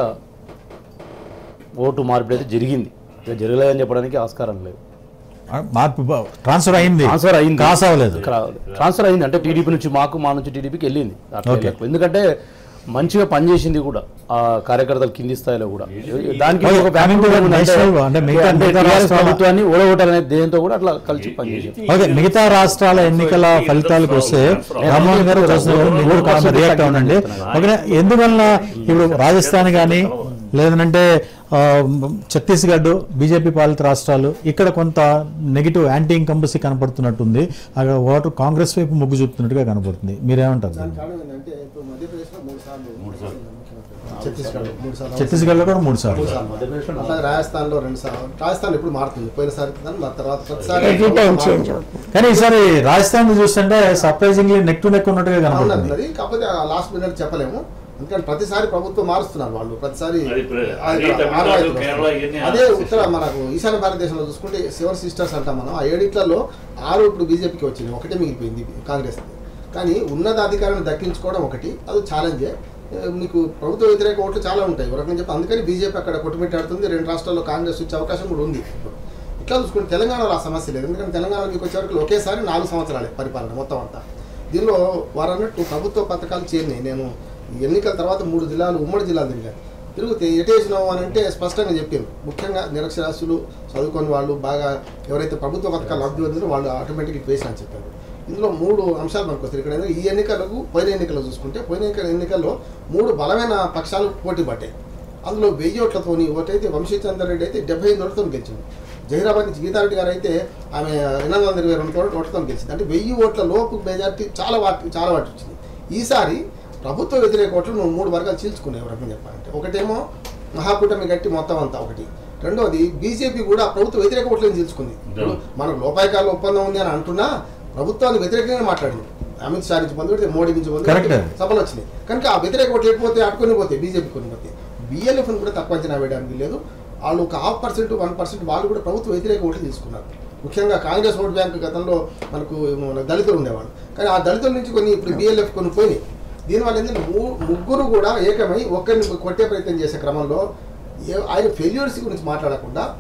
ఓటు మార్పిడి అయితే జరిగింది ఇక జరగలేదని చెప్పడానికి ఆస్కారం లేదు మార్పు ట్రాన్స్ఫర్ అయింది ట్రాన్స్ఫర్ అయింది క్రాస్ అవ్వలేదు ట్రాన్స్ఫర్ అయింది అంటే టీడీపీ నుంచి మాకు మా నుంచి టీడీపీకి వెళ్ళింది అట్లా Okay. వెళ్ళకు. ఎందుకంటే మంచిగా పనిచేసింది కూడా ఆ కార్యకర్తలు కింది స్థాయిలో కూడా దానికి Okay, ఒక coming to the background ఉందంటే, national, అంటే మిగతా- అంటే మిగతా TRS రాష్ట్రాల- ప్రభుత్వాన్ని ఓడగొట్టాలనే దేంతో కూడా అట్లా కలిసి పనిచేసింది ఓకే మిగతా రాష్ట్రాల ఎన్నికల ఫలితాలకు వస్తే రామ్మోహన్ గారు చూస్తున్న గారు మీరు కూడా కాస్త రియాక్ట్ అవ్వండి ఓకే ఎందువల్ల ఇప్పుడు రాజస్థాన్ కానీ లేదంటే ఆ, ఛత్తీస్గఢ్ బీజేపీ పాలిత రాష్ట్రాలు ఇక్కడ కొంత నెగిటివ్ యాంటీ ఇంకంబసీ కనపడుతున్నట్టుంది అక్కడ ఓటు కాంగ్రెస్ వైపు మొగ్గు చూపుతున్నట్టుగా కనపడుతుంది మీరేమంటారు దీన్ని? కారణం ఏంటంటే ఇప్పుడు మధ్యప్రదేశ్లో మూడు సార్లు ఛత్తీస్గఢ్ మూడు సార్లు ఛత్తీస్గఢ్లో కూడా మూడు సార్లు అట్లాగే రాజస్థాన్లో రెండు సార్లు రాజస్థాన్ ఇప్పుడు మారుతుంది పోయినసారి దాన్ని మా తర్వాత ప్రతిసారి ఎవ్రీ టైం చేంజ్ అవుతుంది కానీ ఈసారి రాజస్థాన్ చూస్తుంటే సర్ప్రైజింగ్లీ నెక్ టు నెక్ ఉన్నట్టుగా కనపడుతుంది అవునన్నది కాకపోతే లాస్ట్ మినిట్ చెప్పలేము ఎందుకంటే ప్రతిసారి ప్రభుత్వం మారుస్తున్నారు వాళ్ళు ప్రతిసారి అది ప్ర- అది అది తమిళనాడు, ఆనవాయితీ కేరళ వస్తుంది. ఇవన్నీ అదే ఆలోచిస్తారు. ఉత్తర మనకు ఈశాన్య భారతదేశంలో చూసుకుంటే సెవెన్ సిస్టర్స్ అంటాం మనం ఆ ఏడిట్లలో ఆరు ఇప్పుడు బీజేపీకి వచ్చింది ఒకటే మిగిలిపోయింది కాంగ్రెస్ కానీ ఉన్నత అధికారాన్ని దక్కించుకోవడం ఒకటి అది ఛాలెంజే ఏ, మీకు ప్రభుత్వ వ్యతిరేక ఓట్లు చాలా ఉంటాయి ఒక రకంగా చెప్పి అందుకని బీజేపీ అక్కడ కొట్టుమిట్టాడుతుంది రెండు రాష్ట్రాల్లో కాంగ్రెస్ వచ్చే అవకాశం కూడా ఉంది ఇట్లా చూసుకుంటే తెలంగాణలో ఆ సమస్య లేదు ఎందుకంటే తెలంగాణ మీకు వచ్చేవరకు ఒకేసారి నాలుగు సంవత్సరాలే పరిపాలన మొత్తం అంతా దీనిలో వారు అన్నట్టు ప్రభుత్వ పథకాలు చేరినాయి నేను ఈ ఎన్నికల తర్వాత మూడు జిల్లాలు ఉమ్మడి జిల్లాలు తిరిగాను తిరిగితే ఎటేసినావు అని అంటే స్పష్టంగా చెప్పారు ముఖ్యంగా నిరక్షరాస్యులు చదువుకొని వాళ్ళు బాగా ఎవరైతే ప్రభుత్వ పథకాలు లబ్ధి పొందినో వాళ్ళు ఆటోమేటిక్గా వేసిన అని చెప్పారు ఇందులో మూడు అంశాలు మనకు వస్తాయి ఇక్కడ ఏంటంటే ఈ ఎన్నికలకు పోయిన ఎన్నికల్లో చూసుకుంటే పోయిన ఎన్నికల ఎన్నికల్లో మూడు బలమైన పక్షాలు పోటీ పట్టాయి అందులో వెయ్యి ఓట్లతోని ఒకటైతే వంశీచంద్ర రెడ్డి అయితే డెబ్బై ఐదు ఓట్లతో గెలిచింది జహీరాబాద్ నుంచి గీతారెడ్డి గారు అయితే ఆమె ఎనిమిది వందల ఇరవై రెండు ఓట్ల ఓట్లతో గెలిచింది అంటే వెయ్యి ఓట్ల లోపు మెజార్టీ చాలా వాటి చాలా వాటి వచ్చింది ఈసారి ప్రభుత్వ వ్యతిరేక ఓట్లు నువ్వు మూడు వర్గాలు చీల్చుకున్నాయి ఒక రకంగా చెప్పాలంటే ఒకటేమో మహాకూటమి గట్టి మొత్తం అంతా ఒకటి రెండోది బీజేపీ కూడా ప్రభుత్వ వ్యతిరేక ఓట్లను చీల్చుకుంది ఇప్పుడు మనకు లోపాయకాల ఒప్పందం ఉంది అని అంటున్నా ప్రభుత్వానికి వ్యతిరేకంగా మాట్లాడింది అమిత్ షా నుంచి పొంది మోడీ నుంచి పొంది Correct. సభలు వచ్చినాయి కనుక ఆ వ్యతిరేక ఓట్లు లేకపోతే అట్టుకొని పోతే బీజేపీ కొని పోతే బిఎల్ఎఫ్ని కూడా తక్కువ అంచనా వేయడానికి లేదు వాళ్ళు ఒక హాఫ్ పర్సెంట్ వన్ పర్సెంట్ వాళ్ళు కూడా ప్రభుత్వ వ్యతిరేక ఓట్లు తీసుకున్నారు ముఖ్యంగా కాంగ్రెస్ ఓటు బ్యాంకు గతంలో మనకు మన దళితులు ఉండేవాళ్ళు కానీ ఆ దళితుల నుంచి కొన్ని ఇప్పుడు బిఎల్ఎఫ్ కొన్ని పోయినాయి దీనివల్ల ఏంటంటే ము- ముగ్గురు కూడా ఏకమై ఒకరిని కొట్టే ప్రయత్నం చేసే క్రమంలో ఏ- ఆయన ఫెయిల్యూర్స్ గురించి మాట్లాడకుండా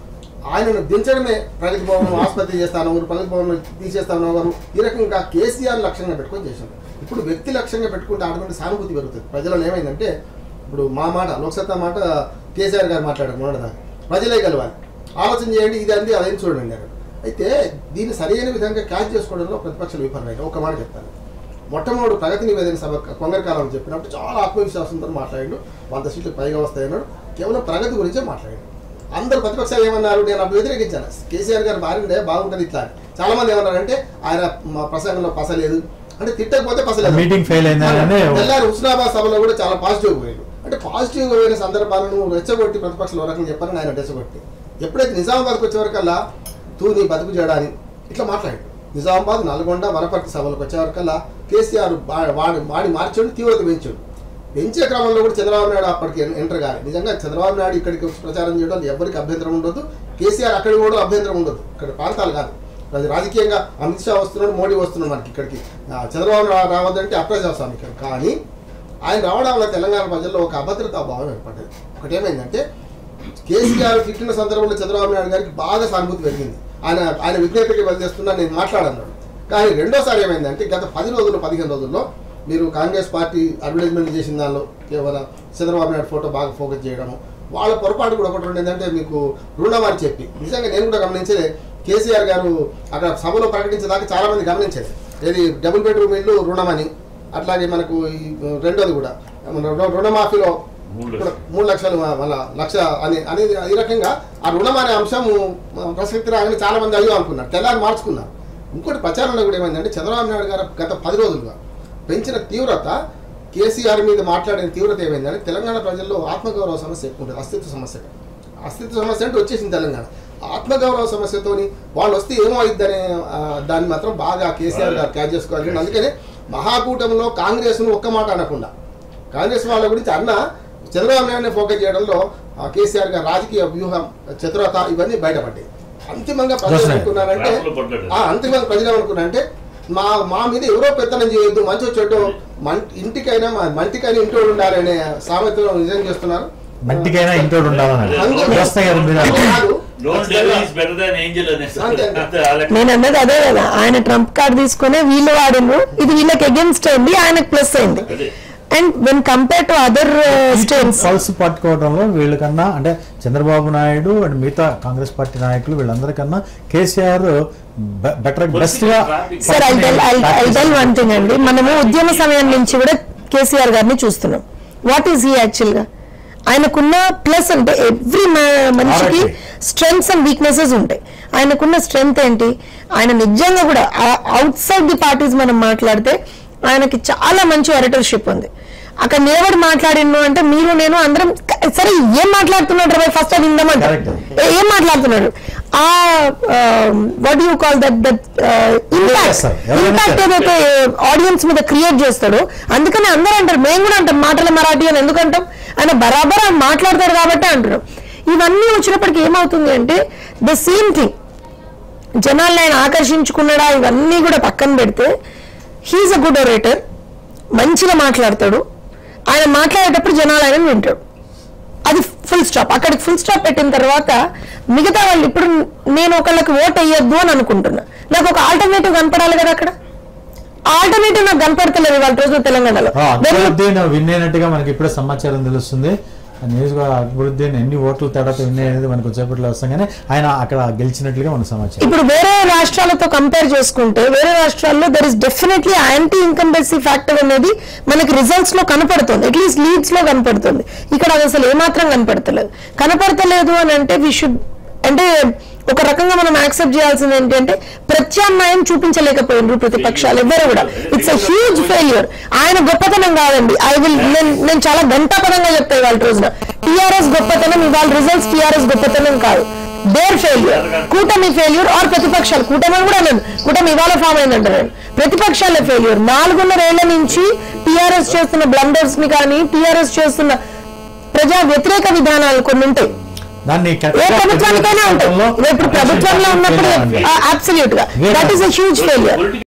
ఆయనను దించడమే ప్రగతి భవన్ ఆసుపత్రి చేస్తాను ఒకరు ప్రగతి భవన్ తీసేస్తాను ఒకరు ఈ రకంగా కేసీఆర్ లక్ష్యంగా పెట్టుకొని చేశారు ఇప్పుడు వ్యక్తి లక్ష్యంగా పెట్టుకుంటే ఆటోమేటిక్ సానుభూతి పెరుగుతుంది ప్రజలలో ఏమైందంటే ఇప్పుడు మా మాట లోక్సత్తా మాట కేసీఆర్ గారు మాట్లాడారు మొన్నటిదాకా ప్రజలే కలవాలి ఆలోచన చేయండి ఇది అంది అదేం చూడండి అన్నారు అయితే దీన్ని సరైన విధంగా క్యాచ్ చేసుకోవడంలో ప్రతిపక్షాలు విఫలమైనా ఒక మాట చెప్తాను మొట్టమొదటి ప్రగతి నివేదన సభ కొంగరకాలం చెప్పినప్పుడు చాలా ఆత్మవిశ్వాసంతో మాట్లాడాడు వంద సీట్లు పైగా వస్తాయన్నాడు కేవలం ప్రగతి గురించే మాట్లాడాడు అందరు ప్రతిపక్షాలు ఏమన్నారు నేను అప్పుడు వ్యతిరేకించాను కేసీఆర్ గారు బాగుండే బాగుంటుంది ఇట్లా అని. చాలా మంది ఏమన్నారంటే ఆయన మా ప్రసంగంలో పసలేదు అంటే తిట్టకపోతే పసలేదు మీటింగ్ ఫెయిల్ అయిందని తెల్లారి హుస్నాబాద్ సభలో కూడా చాలా పాజిటివ్ పోయాడు అంటే పాజిటివ్ పోయిన సందర్భాలను రెచ్చగొట్టి ప్రతిపక్షాలు ఒక రకంగా చెప్పారని ఆయన రెచ్చగొట్టి ఎప్పుడైతే నిజామాబాద్కి వచ్చేవరకల్లా తూ నీ బతుకు చేయడాని ఇట్లా మాట్లాడాడు నిజామాబాద్ నల్గొండ వనపర్తి సభలకు వచ్చేవరకల్లా కేసీఆర్ బా- వాడి వాడి మార్చాడు తీవ్రత పెంచాడు పెంచే క్రమంలో కూడా చంద్రబాబు నాయుడు అప్పటికి ఎంటర్ కాదు నిజంగా చంద్రబాబు నాయుడు ఇక్కడికి వచ్చి ప్రచారం చేయడం ఎవరికి అభ్యంతరం ఉండదు కేసీఆర్ అక్కడికి కూడా అభ్యంతరం ఉండదు ఇక్కడ ప్రాంతాలు కాదు అది రాజకీయంగా అమిత్ షా వస్తున్నాడు మోడీ వస్తున్నాడు మనకి ఇక్కడికి ఆ, చంద్రబాబు రా- రావద్దంటే అప్రజాస్వామి ఇక్కడ కానీ ఆయన రావడం వల్ల తెలంగాణ ప్రజల్లో ఒక అభద్రతా భావం ఏర్పడ్డది ఒకటి ఏమైందంటే కేసీఆర్ తిట్టిన సందర్భంలో చంద్రబాబు నాయుడు గారికి బాగా సానుభూతి పెరిగింది ఆయన ఆయన విజ్ఞతకి వదిలేస్తున్నా నేను మాట్లాడన్నాడు కానీ రెండోసారి ఏమైందంటే గత పది రోజులు పదిహేను రోజుల్లో మీరు కాంగ్రెస్ పార్టీ అడ్వర్టైజ్మెంట్ చేసిన దానిలో కేవలం చంద్రబాబు నాయుడు ఫోటో బాగా ఫోకస్ చేయడము వాళ్ళ పొరపాటు కూడా ఒకటి ఏంటంటే మీకు రుణం అని చెప్పి నిజంగా నేను కూడా గమనించలే కేసీఆర్ గారు అక్కడ సభలో ప్రకటించేదాకా చాలా మంది గమనించారు ఏది డబుల్ బెడ్రూమ్ ఇల్లు రుణమని అట్లాగే మనకు ఈ రెండోది కూడా మన రుణ- రుణమాఫీలో మూడు ఇప్పుడు మూడు లక్షలు మ- మళ్ళా లక్ష అని అనేది ఈ రకంగా ఆ రుణం అనే అంశం ప్రసక్తి రాగానే చాలా మంది అయ్యో అనుకున్నారు తెల్లారి మార్చుకున్నారు ఇంకోటి ప్రచారంలో కూడా ఏమైందంటే చంద్రబాబు నాయుడు గారు గత పది రోజులుగా పెంచిన తీవ్రత కేసీఆర్ మీద మాట్లాడిన తీవ్రత ఏమైందంటే తెలంగాణ ప్రజల్లో ఆత్మగౌరవ సమస్య ఎక్కువ ఉంటుంది అస్తిత్వ సమస్య అస్తిత్వ సమస్య అంటే వచ్చేసింది తెలంగాణ ఆత్మగౌరవ సమస్యతోని వాళ్ళు వస్తే ఏమో అయిద్దనే ఆ, దాన్ని మాత్రం బాగా కేసీఆర్ గారు క్యాచ్ చేసుకోవాలి అందుకనే మహాకూటమిలో కాంగ్రెస్ను ఒక్క మాట అనకుండా కాంగ్రెస్ వాళ్ళ గురించి అన్న చంద్రబాబు నాయుడుని ఫోకస్ చేయడంలో ఆ, కేసీఆర్ గారి రాజకీయ వ్యూహం చతురత ఇవన్నీ బయటపడ్డాయి అంతిమంగా ప్రజలు చూస్తున్నాయి. అనుకున్నారంటే ట్రాప్లో పడ్డాడు. ఆ, అంతిమంగా ప్రజలు ఏమనుకున్నారంటే మా మా మీద ఎవరో పెత్తనం చేయొద్దు మంచి చెడ్డో మం ఇంటికైనా మా మంటికైనా ఇంటోడు ఉండాలనే సామెతను నిజం చేస్తున్నారు మట్టికైనా ఇంటోడు ఉండాలని అందుకే- వస్తాయి కదా మీరు అది కాదు. Don't devil is better than angel అంతే, అంతే. అంతే ఆ లెక్క. నేను అన్నది అదే కదా ఆయన ట్రంప్ కార్డ్ తీసుకునే వీళ్ళు వాడిను ఇది వీళ్ళకి అగేన్స్ట్ అయింది ఆయనకు ప్లస్ అయింది అదే. And when compare to other states pulse పట్టుకోవడంలో వీళ్ళకన్నా అంటే చంద్రబాబు నాయుడు అండ్ మిగతా కాంగ్రెస్ పార్టీ నాయకులు వీళ్ళందరికన్నా కేసీఆర్ బెటర్ బెస్ట్ గా sir I tell I tell one thing అండి మనము ఉద్యమ సమయం నుంచి కూడా కేసీఆర్ గారిని చూస్తున్నాం వాట్ ఈస్ హీ యాక్చువల్ గా ఆయనకున్న ప్లస్ అంటే ఎవ్రీ మనిషికి Alright. స్ట్రెంగ్స్ అండ్ వీక్నెసెస్ ఉంటాయి ఆయనకున్న స్ట్రెంగ్త్ ఏంటి ఆయన నిజంగా కూడా అవుట్ సైడ్ ది పార్టీస్ మనం మాట్లాడితే ఆయనకి చాలా మంచి ఎరటర్షిప్ ఉంది అక్కడ నిలబడి మాట్లాడిను అంటే మీరు నేను అందరం క- సరే ఏం మాట్లాడుతున్నాడు రా ఫస్ట్ అది విందామంట Correct. ఏ- ఏం మాట్లాడుతున్నాడు ఆ what you call that that impact sir. ఎవరైనా ఇంపాక్ట్ సరే. ఏదైతే ఆడియన్స్ మీద క్రియేట్ చేస్తాడో అందుకని అందరూ అంటారు మేము కూడా అంటాం మాటల మరాఠీ అని ఎందుకంటాం ఆయన బరాబర్ ఆయన మాట్లాడతాడు కాబట్టి అంటున్నాం ఇవన్నీ వచ్చినప్పటికీ ఏమవుతుంది అంటే ద సేమ్ థింగ్ జనాల్ని ఆయన ఆకర్షించుకున్నాడా ఇవన్నీ కూడా పక్కన పెడితే హీఈస్ అ గుడ్ ఒరేటర్ మంచిగా మాట్లాడతాడు ఆయన మాట్లాడేటప్పుడు జనాలు ఆయన వింటాడు అది ఫుల్ స్టాప్ అక్కడికి ఫుల్ స్టాప్ పెట్టిన తర్వాత మిగతా వాళ్ళు ఇప్పుడు నేను ఒకళ్ళకి ఓట్ వేయొద్దు అని అనుకుంటున్నా నాకు ఒక ఆల్టర్నేటివ్ కనపడాలి కదా అక్కడ ఆల్టర్నేటివ్ నాకు కనపడతలేదు వాళ్ళ రోజు తెలంగాణలో Then you- అక్బరుద్దీన్ విన్ అయినట్టుగా మనకి ఇప్పుడే సమాచారం తెలుస్తుంది ఆ నియోజకవర్గ అక్బరుద్దీన్ ఎన్ని ఓట్ల తేడాతో విన్ అనేది మనకు వచ్చేపట్లో వస్తాం కానీ ఆయన అక్కడ గెలిచినట్లుగా మనకు సమాచారం ఇప్పుడు వేరే రాష్ట్రాలతో కంపేర్ చేసుకుంటే వేరే రాష్ట్రాల్లో there is definitely anti incumbency factor అనేది మనకి రిజల్ట్స్ లో కనపడుతుంది అట్లీస్ట్ లీడ్స్ లో కనపడుతుంది ఇక్కడ అది అసలు ఏమాత్రం కనపడతలేదు కనపడతలేదు అని అంటే వి షుడ్ అంటే ఒక రకంగా మనం యాక్సెప్ట్ చేయాల్సింది ఏంటంటే ప్రత్యామ్నాయం చూపించలేకపోయినారు ప్రతిపక్షాలు ఎవ్వరు కూడా ఇట్స్ అ హ్యూజ్ ఫెయిల్యూర్ ఆయన గొప్పతనం కాదండి ఐ విల్ నేను చాలా గంటాపరంగా చెప్తాను వాళ్ళ రోజున టీఆర్ఎస్ గొప్పతనం ఇవాళ రిజల్ట్స్ టీఆర్ఎస్ గొప్పతనం కాదు దేర్ ఫెయిల్యూర్ కూటమి ఫెయిల్యూర్ ఆర్ ప్రతిపక్షాలు కూటమి అని కూడా లేదు కూటమి ఇవాళ ఫామ్ అయిందంట నేను ప్రతిపక్షాల ఫెయిల్యూర్ నాలుగున్నరేళ్ల నుంచి టీఆర్ఎస్ చేస్తున్న బ్లండర్స్ ని కానీ టీఆర్ఎస్ చేస్తున్న ప్రజా వ్యతిరేక విధానాలు కొన్ని ఉంటాయి దాన్ని ఏ ప్రభుత్వానికైనా ఉంటాయి ఇప్పుడు ప్రభుత్వంలో ఉన్నప్పుడు అబ్సల్యూట్ గా that is a huge failure Political